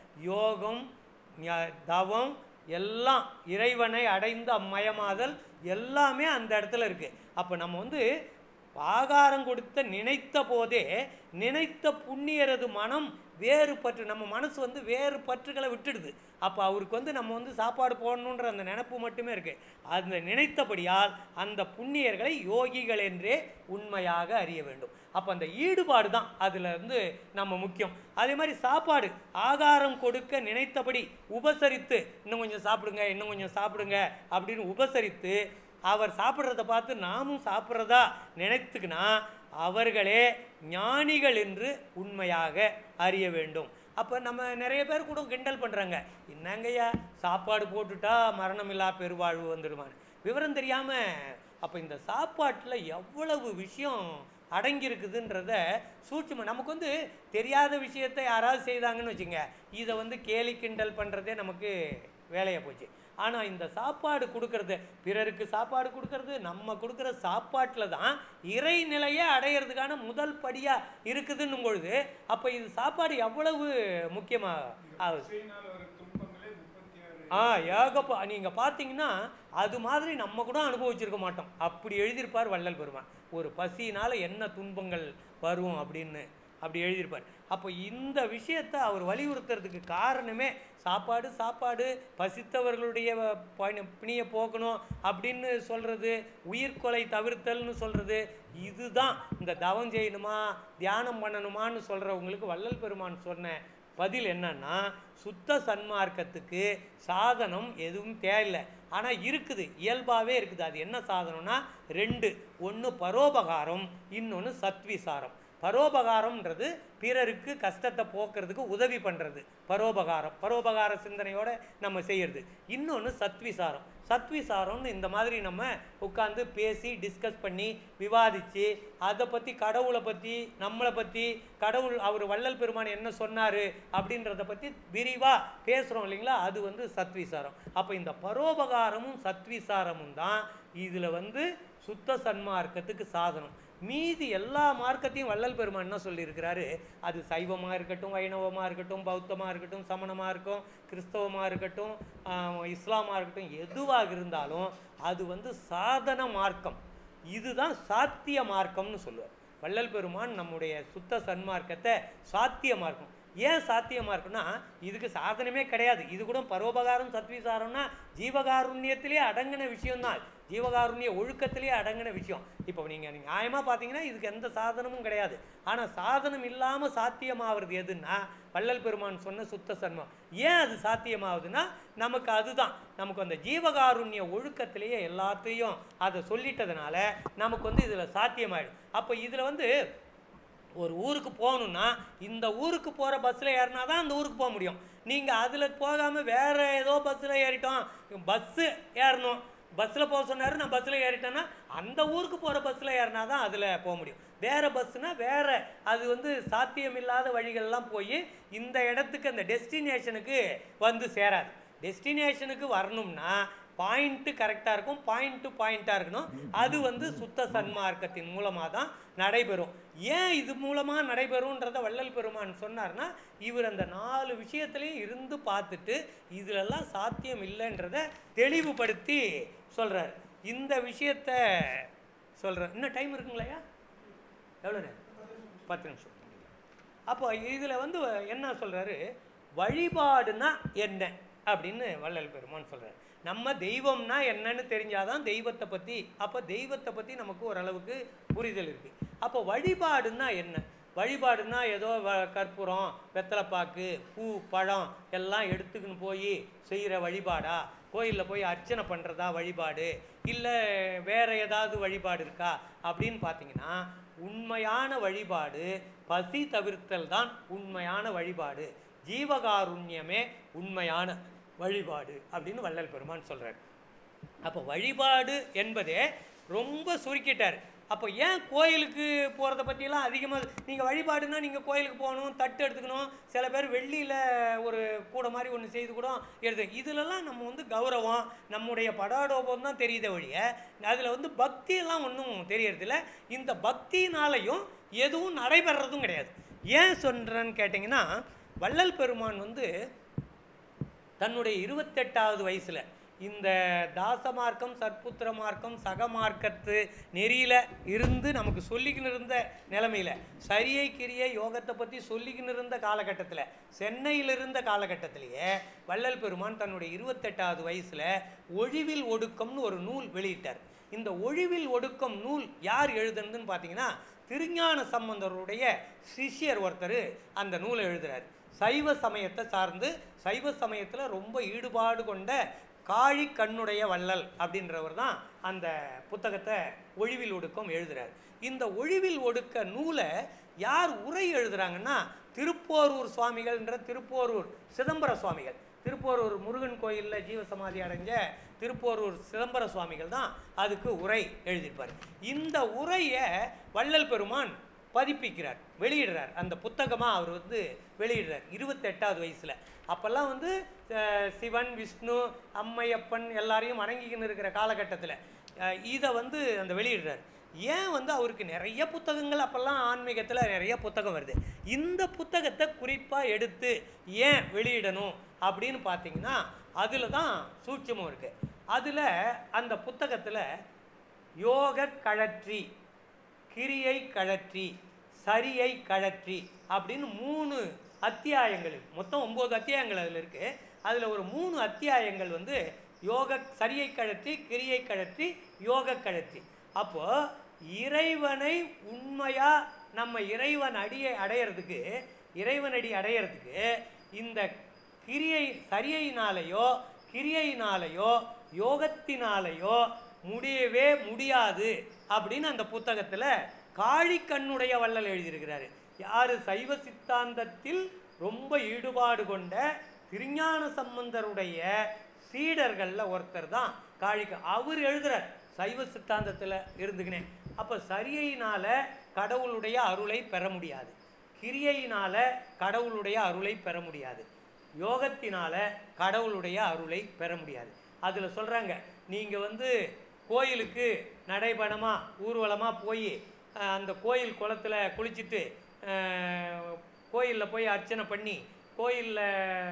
யோகம் ஞ- தவம் எல்லாம் இறைவனை அடைந்து அம்மயமாதல் எல்லாமே அந்த இடத்துல இருக்குது அப்போ நம்ம வந்து ஆகாரம் கொடுத்த நினைத்த போதே நினைத்த புண்ணியரது மனம் வேறு பற்று நம்ம மனசு வந்து வேறு பற்றுகளை விட்டுடுது அப்போ அவருக்கு வந்து நம்ம வந்து சாப்பாடு போடணுன்ற அந்த நினைப்பு மட்டுமே இருக்குது அந்த நினைத்தபடியால் அந்த புண்ணியர்களை யோகிகள் என்றே உண்மையாக அறிய வேண்டும் அப்போ அந்த ஈடுபாடு தான் அதில் வந்து நம்ம முக்கியம் அதே மாதிரி சாப்பாடு ஆகாரம் கொடுக்க நினைத்தபடி உபசரித்து இன்னும் கொஞ்சம் சாப்பிடுங்க இன்னும் கொஞ்சம் சாப்பிடுங்க அப்படின்னு உபசரித்து அவர் சாப்பிட்றத பார்த்து நாமும் சாப்பிட்றதா நினைத்துக்கினா அவர்களே ஞானிகள் என்று உண்மையாக அறிய வேண்டும் அப்போ நம்ம நிறைய பேர் கூட கிண்டல் பண்ணுறாங்க என்னங்கய்யா சாப்பாடு போட்டுட்டா மரணமில்லா பெருவாழ்வு வந்துடுமான்னு விவரம் தெரியாமல் அப்போ இந்த சாப்பாட்டில் எவ்வளவு விஷயம் அடங்கியிருக்குதுன்றத சூட்சுமம் நமக்கு வந்து தெரியாத விஷயத்தை யாராவது செய்தாங்கன்னு வச்சுங்க இதை வந்து கேலி கிண்டல் பண்ணுறதே நமக்கு வேலையாக போச்சு ஆனால் இந்த சாப்பாடு கொடுக்கறது பிறருக்கு சாப்பாடு கொடுக்கறது நம்ம கொடுக்குற சாப்பாட்டில் தான் இறைநிலையை அடையிறதுக்கான முதல் படியாக இருக்குதுன்னும் பொழுது அப்போ இது சாப்பாடு எவ்வளவு முக்கியமாக ஆகுது பசியினால் வரும் துன்பங்களே முப்பத்தி ஆறு ஆ ஏகப்பா நீங்கள் பார்த்தீங்கன்னா அது மாதிரி நம்ம கூட அனுபவிச்சிருக்க மாட்டோம் அப்படி எழுதியிருப்பார் வள்ளல் பெருமான் ஒரு பசியினால் என்ன துன்பங்கள் வரும் அப்படின்னு அப்படி எழுதியிருப்பார் அப்போ இந்த விஷயத்தை அவர் வலியுறுத்துறதுக்கு காரணமே சாப்பாடு சாப்பாடு பசித்தவர்களுடைய பணி பிணியை போக்கணும் அப்படின்னு சொல்கிறது உயிர்கொலை தவிர்த்தல்னு சொல்கிறது இதுதான் இந்த தவம் செய்யணுமா தியானம் பண்ணணுமான்னு சொல்கிறவங்களுக்கு வள்ளல் பெருமான் சொன்ன பதில் என்னன்னா சுத்த சன்மார்க்கத்துக்கு சாதனம் எதுவும் தேவையில்லை ஆனால் இருக்குது இயல்பாகவே இருக்குது அது என்ன சாதனம்னா ரெண்டு ஒன்று பரோபகாரம் இன்னொன்று சத்விசாரம் பரோபகாரம்ன்றது பிறருக்கு கஷ்டத்தை போக்குறதுக்கு உதவி பண்ணுறது பரோபகாரம் பரோபகார சிந்தனையோட நம்ம செய்யறது இன்னொன்று சத்விசாரம் சத்விசாரம்னு இந்த மாதிரி நம்ம உட்காந்து பேசி டிஸ்கஸ் பண்ணி விவாதித்து அதை பற்றி கடவுளை பற்றி நம்மளை பற்றி கடவுள் அவர் வள்ளல் பெருமான் என்ன சொன்னார் அப்படின்றத பற்றி விரிவாக பேசுகிறோம் இல்லைங்களா அது வந்து சத்விசாரம் அப்போ இந்த பரோபகாரமும் சத்விசாரமும் தான் இதில் வந்து சுத்த சன்மார்க்கத்துக்கு சாதனம் மீதி எல்லா மார்க்கத்தையும் வள்ளல் பெருமான் என்ன சொல்லியிருக்கிறாரு அது சைவமாக இருக்கட்டும் வைணவமாக இருக்கட்டும் பௌத்தமாக இருக்கட்டும் சமணமாக இருக்கும் கிறிஸ்தவமாக இருக்கட்டும் ஆஹ், இஸ்லாமாக இருக்கட்டும் எதுவாக இருந்தாலும் அது வந்து சாதன மார்க்கம் இதுதான் சாத்திய மார்க்கம்னு சொல்லுவார் வள்ளல் பெருமான் நம்முடைய சுத்த சன்மார்க்கத்தை சாத்திய மார்க்கம் ஏன் சாத்தியமாக இருக்குன்னா இதுக்கு சாதனமே கிடையாது இது கூட பரோபகாரம் சத்விசாரம்னா ஜீவகாருண்யத்திலே அடங்கின விஷயம்தான் ஜீவகாருண்ய ஒழுக்கத்திலே அடங்கின விஷயம் இப்போ நீங்கள் நியாயமாக பார்த்தீங்கன்னா இதுக்கு எந்த சாதனமும் கிடையாது ஆனால் சாதனம் இல்லாமல் சாத்தியமாகிறது எதுன்னா வள்ளல் பெருமான் சொன்ன சுத்த சன்மம் ஏன் அது சாத்தியமாகுதுன்னா நமக்கு அதுதான் நமக்கு அந்த ஜீவகாருண்ய ஒழுக்கத்திலேயே எல்லாத்தையும் அதை சொல்லிட்டதுனால நமக்கு வந்து இதில் சாத்தியமாயிடும் அப்போ இதில் வந்து ஒரு ஊருக்கு போகணுன்னா இந்த ஊருக்கு போகிற பஸ்ஸில் ஏறினா தான் அந்த ஊருக்கு போக முடியும் நீங்கள் அதில் போகாமல் வேறு ஏதோ பஸ்ஸில் ஏறிட்டோம் பஸ்ஸு ஏறணும் பஸ்ஸில் போக சொன்னார் நான் பஸ்ஸில் ஏறிட்டேன்னா அந்த ஊருக்கு போகிற பஸ்ஸில் ஏறினா தான் அதில் போக முடியும் வேறு பஸ்ஸுனா வேறு அது வந்து சாத்தியமில்லாத வழிகள்லாம் போய் இந்த இடத்துக்கு அந்த டெஸ்டினேஷனுக்கு வந்து சேராது டெஸ்டினேஷனுக்கு வரணும்னா பாயிண்ட்டு கரெக்டாக இருக்கும் பாயிண்ட் டு பாயிண்ட்டாக இருக்கணும் அது வந்து சுத்த சன்மார்க்கத்தின் மூலமாக தான் நடைபெறும் ஏன் இது மூலமாக நடைபெறும்ன்றத வள்ளல் பெருமான் சொன்னார்னா இவர் அந்த நாலு விஷயத்துலையும் இருந்து பார்த்துட்டு இதிலெல்லாம் சாத்தியம் இல்லைன்றத தெளிவுபடுத்தி சொல்கிறார் இந்த விஷயத்த சொல்கிறார் இன்னும் டைம் இருக்குங்களையா எவ்வளோ நேரம் பத்து நிமிஷம் அப்போ இதில் வந்து என்ன சொல்கிறாரு வழிபாடுனா என்ன அப்படின்னு வள்ளல் பெருமான் சொல்கிறார் நம்ம தெய்வம்னா என்னன்னு தெரிஞ்சாதான் தெய்வத்தை பற்றி அப்போ தெய்வத்தை பற்றி நமக்கு ஓரளவுக்கு புரிதல் இருக்குது அப்போ வழிபாடுன்னா என்ன வழிபாடுனா ஏதோ வ கற்பூரம் வெத்தலைப்பாக்கு பூ பழம் எல்லாம் எடுத்துக்கின்னு போய் செய்கிற வழிபாடா கோயிலில் போய் அர்ச்சனை பண்ணுறதா வழிபாடு இல்லை வேற ஏதாவது வழிபாடு இருக்கா அப்படின்னு பார்த்தீங்கன்னா உண்மையான வழிபாடு பசி தவிர்த்தல் தான் உண்மையான வழிபாடு ஜீவகாருண்யமே உண்மையான வழிபாடு அப்படின்னு வள்ளல் பெருமான் சொல்றார் அப்போ வழிபாடு என்பதே ரொம்ப சுருக்கிட்டார் அப்போ ஏன் கோயிலுக்கு போகிறத பற்றியெல்லாம் அதிகமாக நீங்கள் வழிபாடுனா நீங்கள் கோயிலுக்கு போகணும் தட்டு எடுத்துக்கணும் சில பேர் வெள்ளியில் ஒரு கூட மாதிரி ஒன்று செய்து கூட எடுத்து இதிலெல்லாம் நம்ம வந்து கௌரவம் நம்முடைய படாடோபம் தான் தெரியுதே ஒழிய அதில் வந்து பக்தியெல்லாம் ஒன்றும் தெரியறதில்ல இந்த பக்தினாலையும் எதுவும் நடைபெறதும் கிடையாது ஏன் சொல்கிறேன்னு கேட்டிங்கன்னா வள்ளல் பெருமான் வந்து தன்னுடைய இருபத்தெட்டாவது வயசில் இந்த தாசமார்க்கம் சற்புத்திர மார்க்கம் சகமார்க்கத்து நெறியில் இருந்து நமக்கு சொல்லிக்கின்னு இருந்த நிலமையில் சரியை கிரியை யோகத்தை பற்றி சொல்லிக்கின்னு இருந்த காலகட்டத்தில் சென்னையில் இருந்த காலகட்டத்திலேயே வள்ளல் பெருமான் தன்னுடைய இருபத்தெட்டாவது வயசில் ஒழிவில் ஒடுக்கம்னு ஒரு நூல் வெளியிட்டார் இந்த ஒழிவில் ஒடுக்கம் நூல் யார் எழுதுனதுன்னு பார்த்தீங்கன்னா திருஞான சம்பந்தருடைய சிஷ்யர் ஒருத்தர் அந்த நூலை எழுதுறார் சைவ சமயத்தை சார்ந்து சைவ சமயத்தில் ரொம்ப ஈடுபாடு கொண்ட காழி கண்ணுடைய வள்ளல் அப்படின்றவர் தான் அந்த புத்தகத்தை ஒழிவில் ஒடுக்கம் எழுதுறார் இந்த ஒழிவில் ஒடுக்க நூலை யார் உரை எழுதுறாங்கன்னா திருப்போரூர் சுவாமிகள்ன்ற திருப்போரூர் சிதம்பர சுவாமிகள் திருப்போரூர் முருகன் கோயிலில் ஜீவசமாதி அடைஞ்ச திருப்போரூர் சிதம்பர சுவாமிகள் தான் அதுக்கு உரை எழுதியிருப்பார் இந்த உரையை வள்ளல் பெருமான் பதிப்பிக்கிறார் வெளியிடுறார் அந்த புத்தகமாக அவர் வந்து வெளியிடுறார் இருபத்தெட்டாவது வயசில் அப்போல்லாம் வந்து அஹ், சிவன் விஷ்ணு அம்மையப்பன் எல்லாரையும் வணங்கிக்கின்னு இருக்கிற காலகட்டத்தில் இதை வந்து அந்த வெளியிடுறார் ஏன் வந்து அவருக்கு நிறைய புத்தகங்கள் அப்போல்லாம் ஆன்மீகத்தில் நிறைய புத்தகம் வருது இந்த புத்தகத்தை குறிப்பாக எடுத்து ஏன் வெளியிடணும் அப்படின்னு பார்த்தீங்கன்னா அதில் தான் சூட்சமும் இருக்குது அதில் அந்த புத்தகத்தில் யோக கழற்றி கிரியை கழற்றி சரியை கழற்றி அப்படின்னு மூணு அத்தியாயங்கள் இருக்கு. மொத்தம் ஒம்பது அத்தியாயங்கள் அதில் இருக்குது அதில் ஒரு மூணு அத்தியாயங்கள் வந்து யோக சரியை கழற்றி கிரியை கழற்றி யோக கழற்றி அப்போ இறைவனை உண்மையா நம்ம இறைவன் அடியை அடையிறதுக்கு இறைவனடி அடையிறதுக்கு இந்த கிரியை சரியையினாலேயோ கிரியையினாலேயோ யோகத்தினாலேயோ முடியவே முடியாது அப்படின்னு அந்த புத்தகத்தில் காழிக்கண்ணுடைய வள்ளல் எழுதியிருக்கிறாரு யாரு சைவ சித்தாந்தத்தில் ரொம்ப ஈடுபாடு கொண்ட திருஞான சம்பந்தருடைய சீடர்களில் ஒருத்தர் தான் காழிக்க அவர் எழுதுறார் சைவ சித்தாந்தத்தில் இருந்துக்கினேன் அப்போ சரியையினால கடவுளுடைய அருளை பெற முடியாது கிரியையினால கடவுளுடைய அருளை பெற முடியாது யோகத்தினால கடவுளுடைய அருளை பெற முடியாது அதில் சொல்கிறாங்க நீங்கள் வந்து கோயிலுக்கு நடைபயணமாக ஊர்வலமாக போய் அஹ், அந்த கோயில் குளத்துல குளிச்சுட்டு கோயிலில் போய் அர்ச்சனை பண்ணி கோயிலில்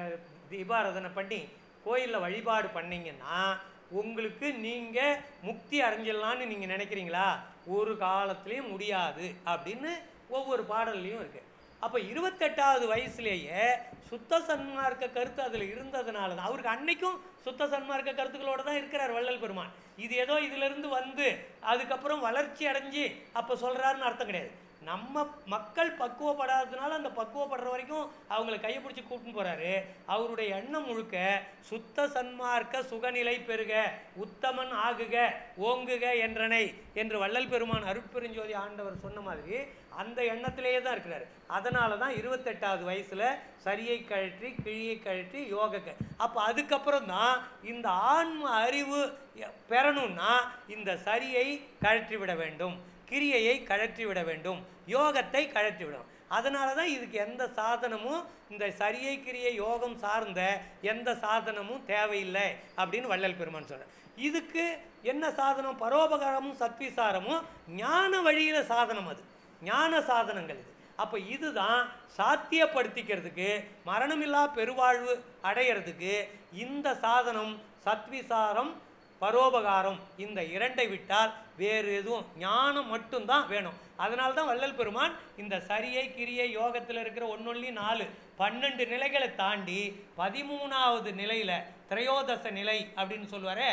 தீபாராதனை பண்ணி கோயிலில் வழிபாடு பண்ணீங்கன்னா உங்களுக்கு நீங்கள் முக்தி அடைஞ்சிடலான்னு நீங்கள் நினைக்கிறீங்களா ஒரு காலத்துலேயும் முடியாது அப்படின்னு ஒவ்வொரு பாடல்லையும் இருக்குது அப்போ இருபத்தெட்டாவது வயசுலேயே சுத்த சன்மார்க்க கருத்து அதில் இருந்ததுனால தான் அவருக்கு அன்னைக்கும் சுத்த சன்மார்க்க கருத்துக்களோட தான் இருக்கிறார் வள்ளல் பெருமான் இது ஏதோ இதிலிருந்து வந்து அதுக்கப்புறம் வளர்ச்சி அடைஞ்சு அப்போ சொல்கிறாருன்னு அர்த்தம் கிடையாது நம்ம மக்கள் பக்குவப்படாததுனால அந்த பக்குவப்படுற வரைக்கும் அவங்கள கையை பிடிச்சி கூட்டின்னு போறாரு அவருடைய எண்ணம் முழுக்க சுத்த சன்மார்க்க சுகநிலை பெறுக உத்தமன் ஆகுக ஓங்குக என்றனை என்று வள்ளல் பெருமான் அருட்பெருஞ்சோதி ஆண்டவர் சொன்ன மாதிரி அந்த எண்ணத்திலேயே தான் இருக்கிறாரு அதனால தான் இருபத்தெட்டாவது வயசுல சரியை கழற்றி கிழியை கழற்றி யோக க அப்போ அதுக்கப்புறம் தான் இந்த ஆன்ம அறிவு எ- பெறணும்னா இந்த சரியை கழற்றி விட வேண்டும் கிரியையை கழற்றி விட வேண்டும் யோகத்தை கழற்றி விடும் அதனால தான் இதுக்கு எந்த சாதனமும் இந்த சரியை கிரியை யோகம் சார்ந்த எந்த சாதனமும் தேவையில்லை அப்படின்னு வள்ளல் பெருமான் சொல்றார் இதுக்கு என்ன சாதனம் பரோபகாரமும் சத்விசாரமும் ஞான வழியில சாதனம் அது ஞான சாதனங்கள் இது அப்போ இதுதான் சாத்தியப்படுத்திக்கிறதுக்கு மரணமில்லா பெருவாழ்வு அடையிறதுக்கு இந்த சாதனம் சத்விசாரம் பரோபகாரம் இந்த இரண்டை விட்டால் வேறு எதுவும் ஞானம் மட்டும்தான் வேணும் அதனால தான் வள்ளல் பெருமான் இந்த சரியை கிரியை யோகத்தில் இருக்கிற ஒன்னொல்லி நாலு பன்னெண்டு நிலைகளை தாண்டி பதிமூணாவது நிலையில் திரையோதச நிலை அப்படின்னு சொல்லுவாரே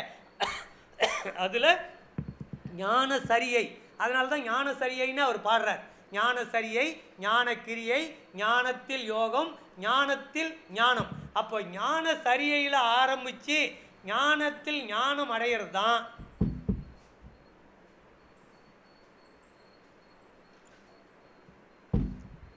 அதில் ஞான சரியை அதனால தான் ஞான சரியைன்னு அவர் பாடுறார் ஞான சரியை ஞான கிரியை ஞானத்தில் யோகம் ஞானத்தில் ஞானம் அப்போ ஞான சரியையில் ஆரம்பித்து ஞானத்தில் ஞானம் அடையிறது தான்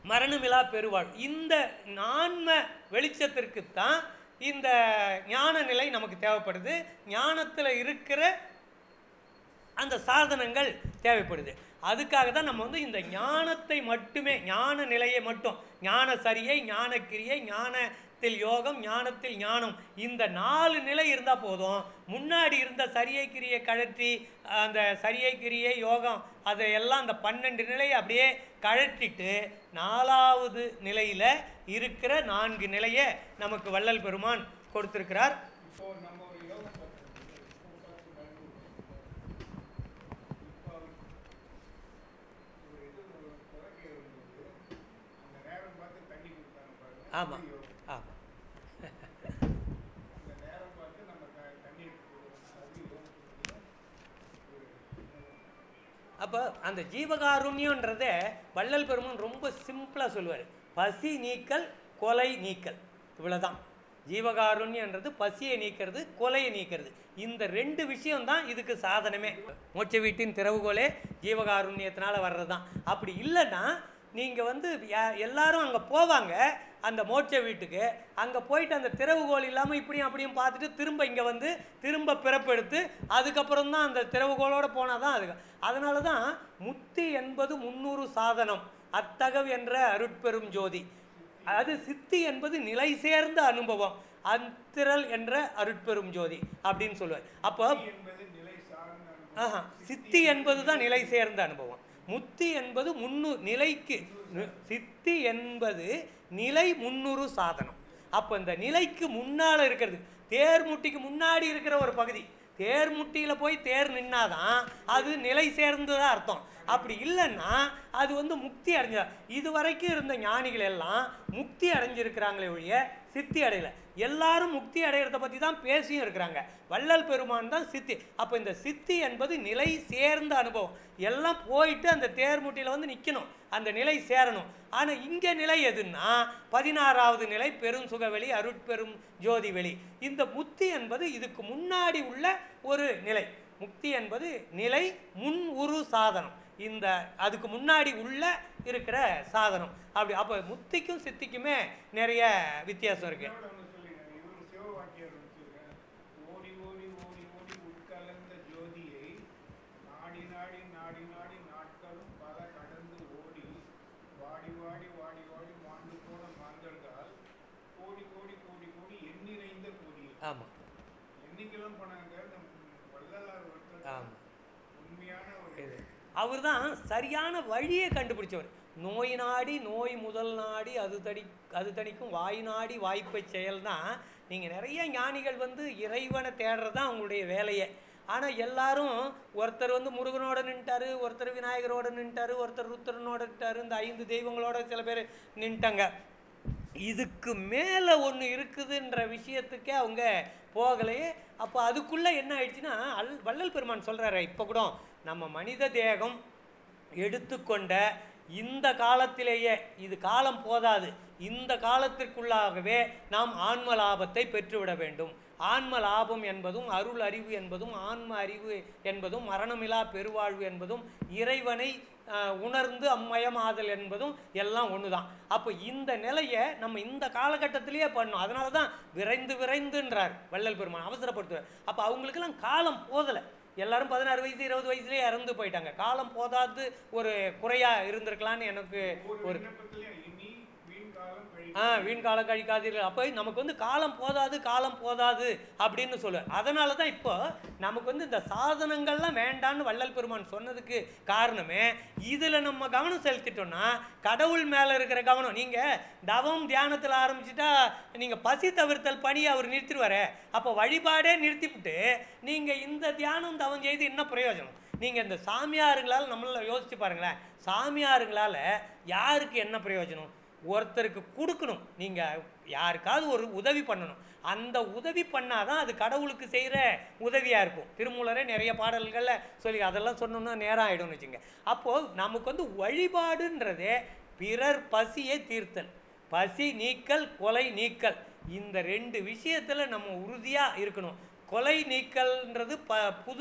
மரணமிலா பெருவாழ் இந்த ஆன்ம வெளிச்சத்திற்குத்தான் இந்த ஞான நிலை நமக்கு தேவைப்படுது ஞானத்தில் இருக்கிற அந்த சாதனங்கள் தேவைப்படுது அதுக்காக தான் நம்ம வந்து இந்த ஞானத்தை மட்டுமே ஞான நிலையை மட்டும் ஞான சரியை ஞானக்கிரியை ஞானத்தில் யோகம் ஞானத்தில் ஞானம் இந்த நாலு நிலை இருந்தால் போதும் முன்னாடி இருந்த சரியை கிரியை கழற்றி அந்த சரியை கிரியை யோகம் அதையெல்லாம் அந்த பன்னெண்டு நிலையை அப்படியே கழற்றிட்டு நாலாவது நிலையில் இருக்கிற நான்கு நிலையை நமக்கு வள்ளல் பெருமான் கொடுத்திருக்கிறார் இப்போ நம்ம ஒரு யோகம் பார்த்தோம் இப்போ பார்த்து பயந்து இப்போ ஒரு இது ஒரு குறைக்க இருந்தது அந்த நேரம் பார்த்து தண்ணி கொடுத்தாங்க பாருங்க ஆமாம் அது யோகம். ஆமாம் அந்த நேரம் பார்த்து நம்ம த- தண்ணி கொடுக்கணும். அது யோகத்துக்குரிய ஒரு அப்போ அந்த ஜீவகாருண்யன்றதை வள்ளல் பெருமான் ரொம்ப சிம்பிளாக சொல்லுவார் பசி நீக்கல் கொலை நீக்கல் இவ்வளோதான் ஜீவகாருண்யன்றது பசியை நீக்கிறது கொலையை நீக்கிறது இந்த ரெண்டு விஷயம்தான் இதுக்கு சாதனமே மோட்ச வீட்டின் திறவுகோலே ஜீவகாருண்யத்தினால வர்றது தான் அப்படி இல்லைன்னா நீங்கள் வந்து யா- எல்லாரும் அங்கே போவாங்க அந்த மோட்ச வீட்டுக்கு அங்கே போயிட்டு அந்த திறவுகோல் இல்லாமல் இப்படியும் அப்படியும் பார்த்துட்டு திரும்ப இங்கே வந்து திரும்ப பிறப்பெடுத்து அதுக்கப்புறம் தான் அந்த திறவுகோலோடு போனால் தான் அதுக்கு அதனால தான் முத்தி என்பது முன்னூறு சாதனம் அத்தகவ் என்ற அருட்பெரும் ஜோதி அது சித்தி என்பது நிலை சேர்ந்த அனுபவம் அத்திரல் என்ற அருட்பெரும் ஜோதி அப்படின்னு சொல்லுவார் அப்போ என்பது நிலை சார்ந்த அனுபவம். ஆஹா சித்தி என்பது தான் நிலை சேர்ந்த அனுபவம் முத்தி என்பது முன்னு நிலைக்கு நி- சித்தி என்பது நிலை முன்னூறு சாதனம் அப்போ இந்த நிலைக்கு முன்னால் இருக்கிறது தேர் முட்டிக்கு முன்னாடி இருக்கிற ஒரு பகுதி தேர் முட்டியில் போய் தேர் நின்னாதான் அது நிலை சேர்ந்ததா அர்த்தம் அப்படி இல்லைன்னா அது வந்து முக்தி அடைஞ்ச இது வரைக்கும் இருந்த ஞானிகள் எல்லாம் முக்தி அடைஞ்சிருக்கிறாங்களே ஒழிய சித்தி அடையல எல்லாரும் முக்தி அடையிறத பற்றி தான் பேசியும் இருக்கிறாங்க வள்ளல் பெருமான் தான் சித்தி அப்போ இந்த சித்தி என்பது நிலை சேர்ந்த அனுபவம் எல்லாம் போயிட்டு அந்த தேர்முட்டியில் வந்து நிற்கணும் அந்த நிலை சேரணும் ஆனால் இங்கே நிலை எதுன்னா பதினாறாவது நிலை பெருஞ்சுகவெளி அருட்பெரும் ஜோதி வெளி இந்த முத்தி என்பது இதுக்கு முன்னாடி உள்ள ஒரு நிலை முக்தி என்பது நிலை முன் உரு சாதனம் இந்த அதுக்கு முன்னாடி உள்ள இருக்கிற சாதனம் அப்படி அப்போ முத்திக்கும் சித்திக்குமே நிறைய வித்தியாசம் இருக்குது இன்னொரு ஒண்ணு சொல்லிடுறேன். இவரு சிவவாக்கியர் வச்சிருக்காரு. ஓடி ஓடி ஓடி ஓடி உட்கலந்த ஜோதியை நாடி நாடி நாடி நாடி நாட்களும் பல கடந்து ஓடி வாடி வாடி வாடி வாடி மாண்டு போன மாந்தர்கள் கோடி கோடி கோடி கோடி எண்ணிறைந்த கோடி ஆமாம் எண்ணிக்கெல்லாம் போனாங்க நம்ம வள்ளலார் ஒருத்தர் ஆமாம் உண்மையான ஒரு இது அவர் தான் சரியான வழியை கண்டுபிடிச்சவர் நோய் நாடி நோய் முதல் நாடி அது தடி அது தணிக்கும் வாய் நாடி வாய்ப்பை செயல் தான் நீங்கள் நிறைய ஞானிகள் வந்து இறைவனை தேடுறது தான் அவங்களுடைய வேலையே ஆனால் எல்லாரும் ஒருத்தர் வந்து முருகனோட நின்ட்டாரு ஒருத்தர் விநாயகரோட நின்ட்டாரு ஒருத்தர் ருத்ரனோட நின்ட்டாரு இந்த ஐந்து தெய்வங்களோட சில பேர் நின்ட்டாங்க இதுக்கு மேலே ஒன்று இருக்குதுன்ற விஷயத்துக்கே அவங்க போகலையே அப்போ அதுக்குள்ளே என்ன ஆயிடுச்சுன்னா அல் வள்ளல் பெருமான் சொல்கிறாரு இப்போ கூட நம்ம மனித தேகம் எடுத்துக்கொண்ட இந்த காலத்திலேயே இது காலம் போதாது இந்த காலத்திற்குள்ளாகவே நாம் ஆன்ம லாபத்தை பெற்றுவிட வேண்டும் ஆன்ம லாபம் என்பதும் அருள் அறிவு என்பதும் ஆன்ம அறிவு என்பதும் மரணமிலா பெருவாழ்வு என்பதும் இறைவனை ஆஹ், உணர்ந்து அம்மயமாதல் என்பதும் எல்லாம் ஒன்று தான் அப்போ இந்த நிலையை நம்ம இந்த காலகட்டத்திலேயே பண்ணோம் அதனால தான் விரைந்து விரைந்துன்றார் வள்ளல் பெருமான் அவசரப்படுத்துவார் அப்போ அவங்களுக்கெல்லாம் காலம் போதலை எல்லாரும் பதினாறு வயசு இருபது வயசுலேயே இறந்து போயிட்டாங்க காலம் போதாது ஒரு குறையாக இருந்திருக்கலான்னு எனக்கு ஒவ்வொரு ஒரு விண்ணப்பத்திலையும் இனி வீண் காலம் கழி ஆ வீண் காலம் கழிக்காதீர்கள் அப்போ நமக்கு வந்து காலம் போதாது காலம் போதாது அப்படின்னு சொல்லுவார் அதனால தான் இப்போ நமக்கு வந்து இந்த சாதனங்கள்லாம் வேண்டான்னு வள்ளல் பெருமான் சொன்னதுக்கு காரணமே இதில் நம்ம கவனம் செலுத்திட்டோம்னா கடவுள் மேலே இருக்கிற கவனம் நீங்கள் தவம் தியானத்தில் ஆரம்பிச்சிட்டா நீங்கள் பசி தவிர்த்தல் பணி அவர் நிறுத்திடுவாரே அப்போ வழிபாடே நிறுத்திவிட்டு நீங்கள் இந்த தியானம் தவம் செய்து என்ன பிரயோஜனம் நீங்கள் இந்த சாமியாருங்களால் நம்மள யோசிச்சு பாருங்களேன் சாமியாருங்களால் யாருக்கு என்ன பிரயோஜனம் ஒருத்தருக்கு கொடுக்கணும் நீங்கள் யாருக்காவது ஒரு உதவி பண்ணணும் அந்த உதவி பண்ணாதான் அது கடவுளுக்கு செய்கிற உதவியாக இருக்கும் திருமூலரே நிறைய பாடல்களில் சொல்லி அதெல்லாம் சொன்னோம்னா நேரம் ஆகிடும்னு வச்சுங்க அப்போது நமக்கு வந்து வழிபாடுன்றதே பிறர் பசியை தீர்த்தல் பசி நீக்கல் கொலை நீக்கல் இந்த ரெண்டு விஷயத்தில் நம்ம உறுதியாக இருக்கணும் கொலை நீக்கல்ன்றது ப புது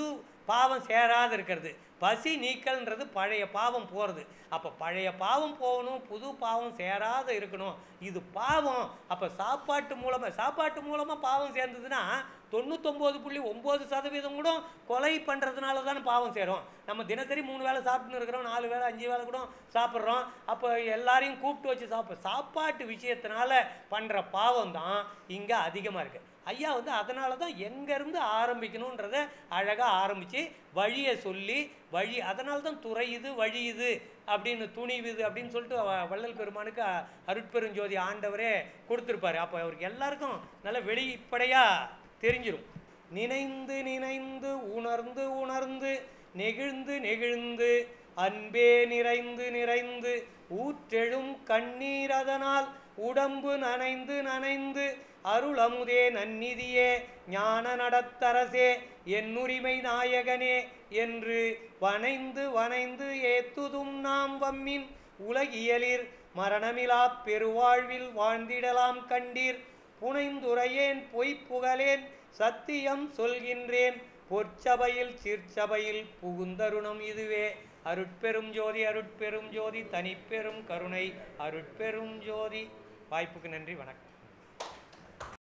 பாவம் சேராது இருக்கிறது பசி நீக்கல்ன்றது பழைய பாவம் போகிறது அப்போ பழைய பாவம் போகணும் புது பாவம் சேராத இருக்கணும் இது பாவம் அப்போ சாப்பாட்டு மூலமாக சாப்பாட்டு மூலமாக பாவம் சேர்ந்ததுன்னா தொண்ணூத்தொம்பது புள்ளி ஒம்பது சதவீதம் கூட கொலை பண்ணுறதுனால தானே பாவம் சேரும் நம்ம தினசரி மூணு வேளை சாப்பிட்டுன்னு இருக்கிறோம் நாலு வேளை அஞ்சு வேளை கூட சாப்பிட்றோம் அப்போ எல்லாரையும் கூப்பிட்டு வச்சு சாப்பிட சாப்பாட்டு விஷயத்தினால பண்ணுற பாவம் தான் இங்கே அதிகமாக இருக்குது ஐயா வந்து அதனால தான் எங்கேருந்து ஆரம்பிக்கணுன்றத அழகாக ஆரம்பித்து வழியை சொல்லி வழி அதனால தான் துறை இது வழி இது அப்படின்னு துணிவுது அப்படின்னு சொல்லிட்டு வ- வள்ளல் பெருமானுக்கு அ- அருட்பெருஞ்சோதி ஆண்டவரே கொடுத்துருப்பாரு அப்போ அவருக்கு எல்லாருக்கும் நல்ல வெளிப்படையாக தெரிஞ்சிரும் நினைந்து நினைந்து உணர்ந்து உணர்ந்து நெகிழ்ந்து நெகிழ்ந்து அன்பே நிறைந்து நிறைந்து ஊற்றெழும் கண்ணீர் அதனால் உடம்பு நனைந்து நனைந்து அருள் அமுதே நன்னிதியே ஞான நடத்தரசே என்னுரிமை நாயகனே என்று வனைந்து வனைந்து ஏத்துதும் நாம் வம்மின் உலகியலிர் மரணமிலாப் பெருவாழ்வில் வாழ்ந்திடலாம் கண்டீர் புனைந்துரையேன் பொய்ப் புகழேன் சத்தியம் சொல்கின்றேன் பொற்சபையில் சிற்சபையில் புகுந்தருணம் இதுவே அருட்பெரும் ஜோதி அருட்பெரும் ஜோதி தனிப்பெரும் கருணை அருட்பெரும் ஜோதி வாய்ப்புக்கு நன்றி வணக்கம்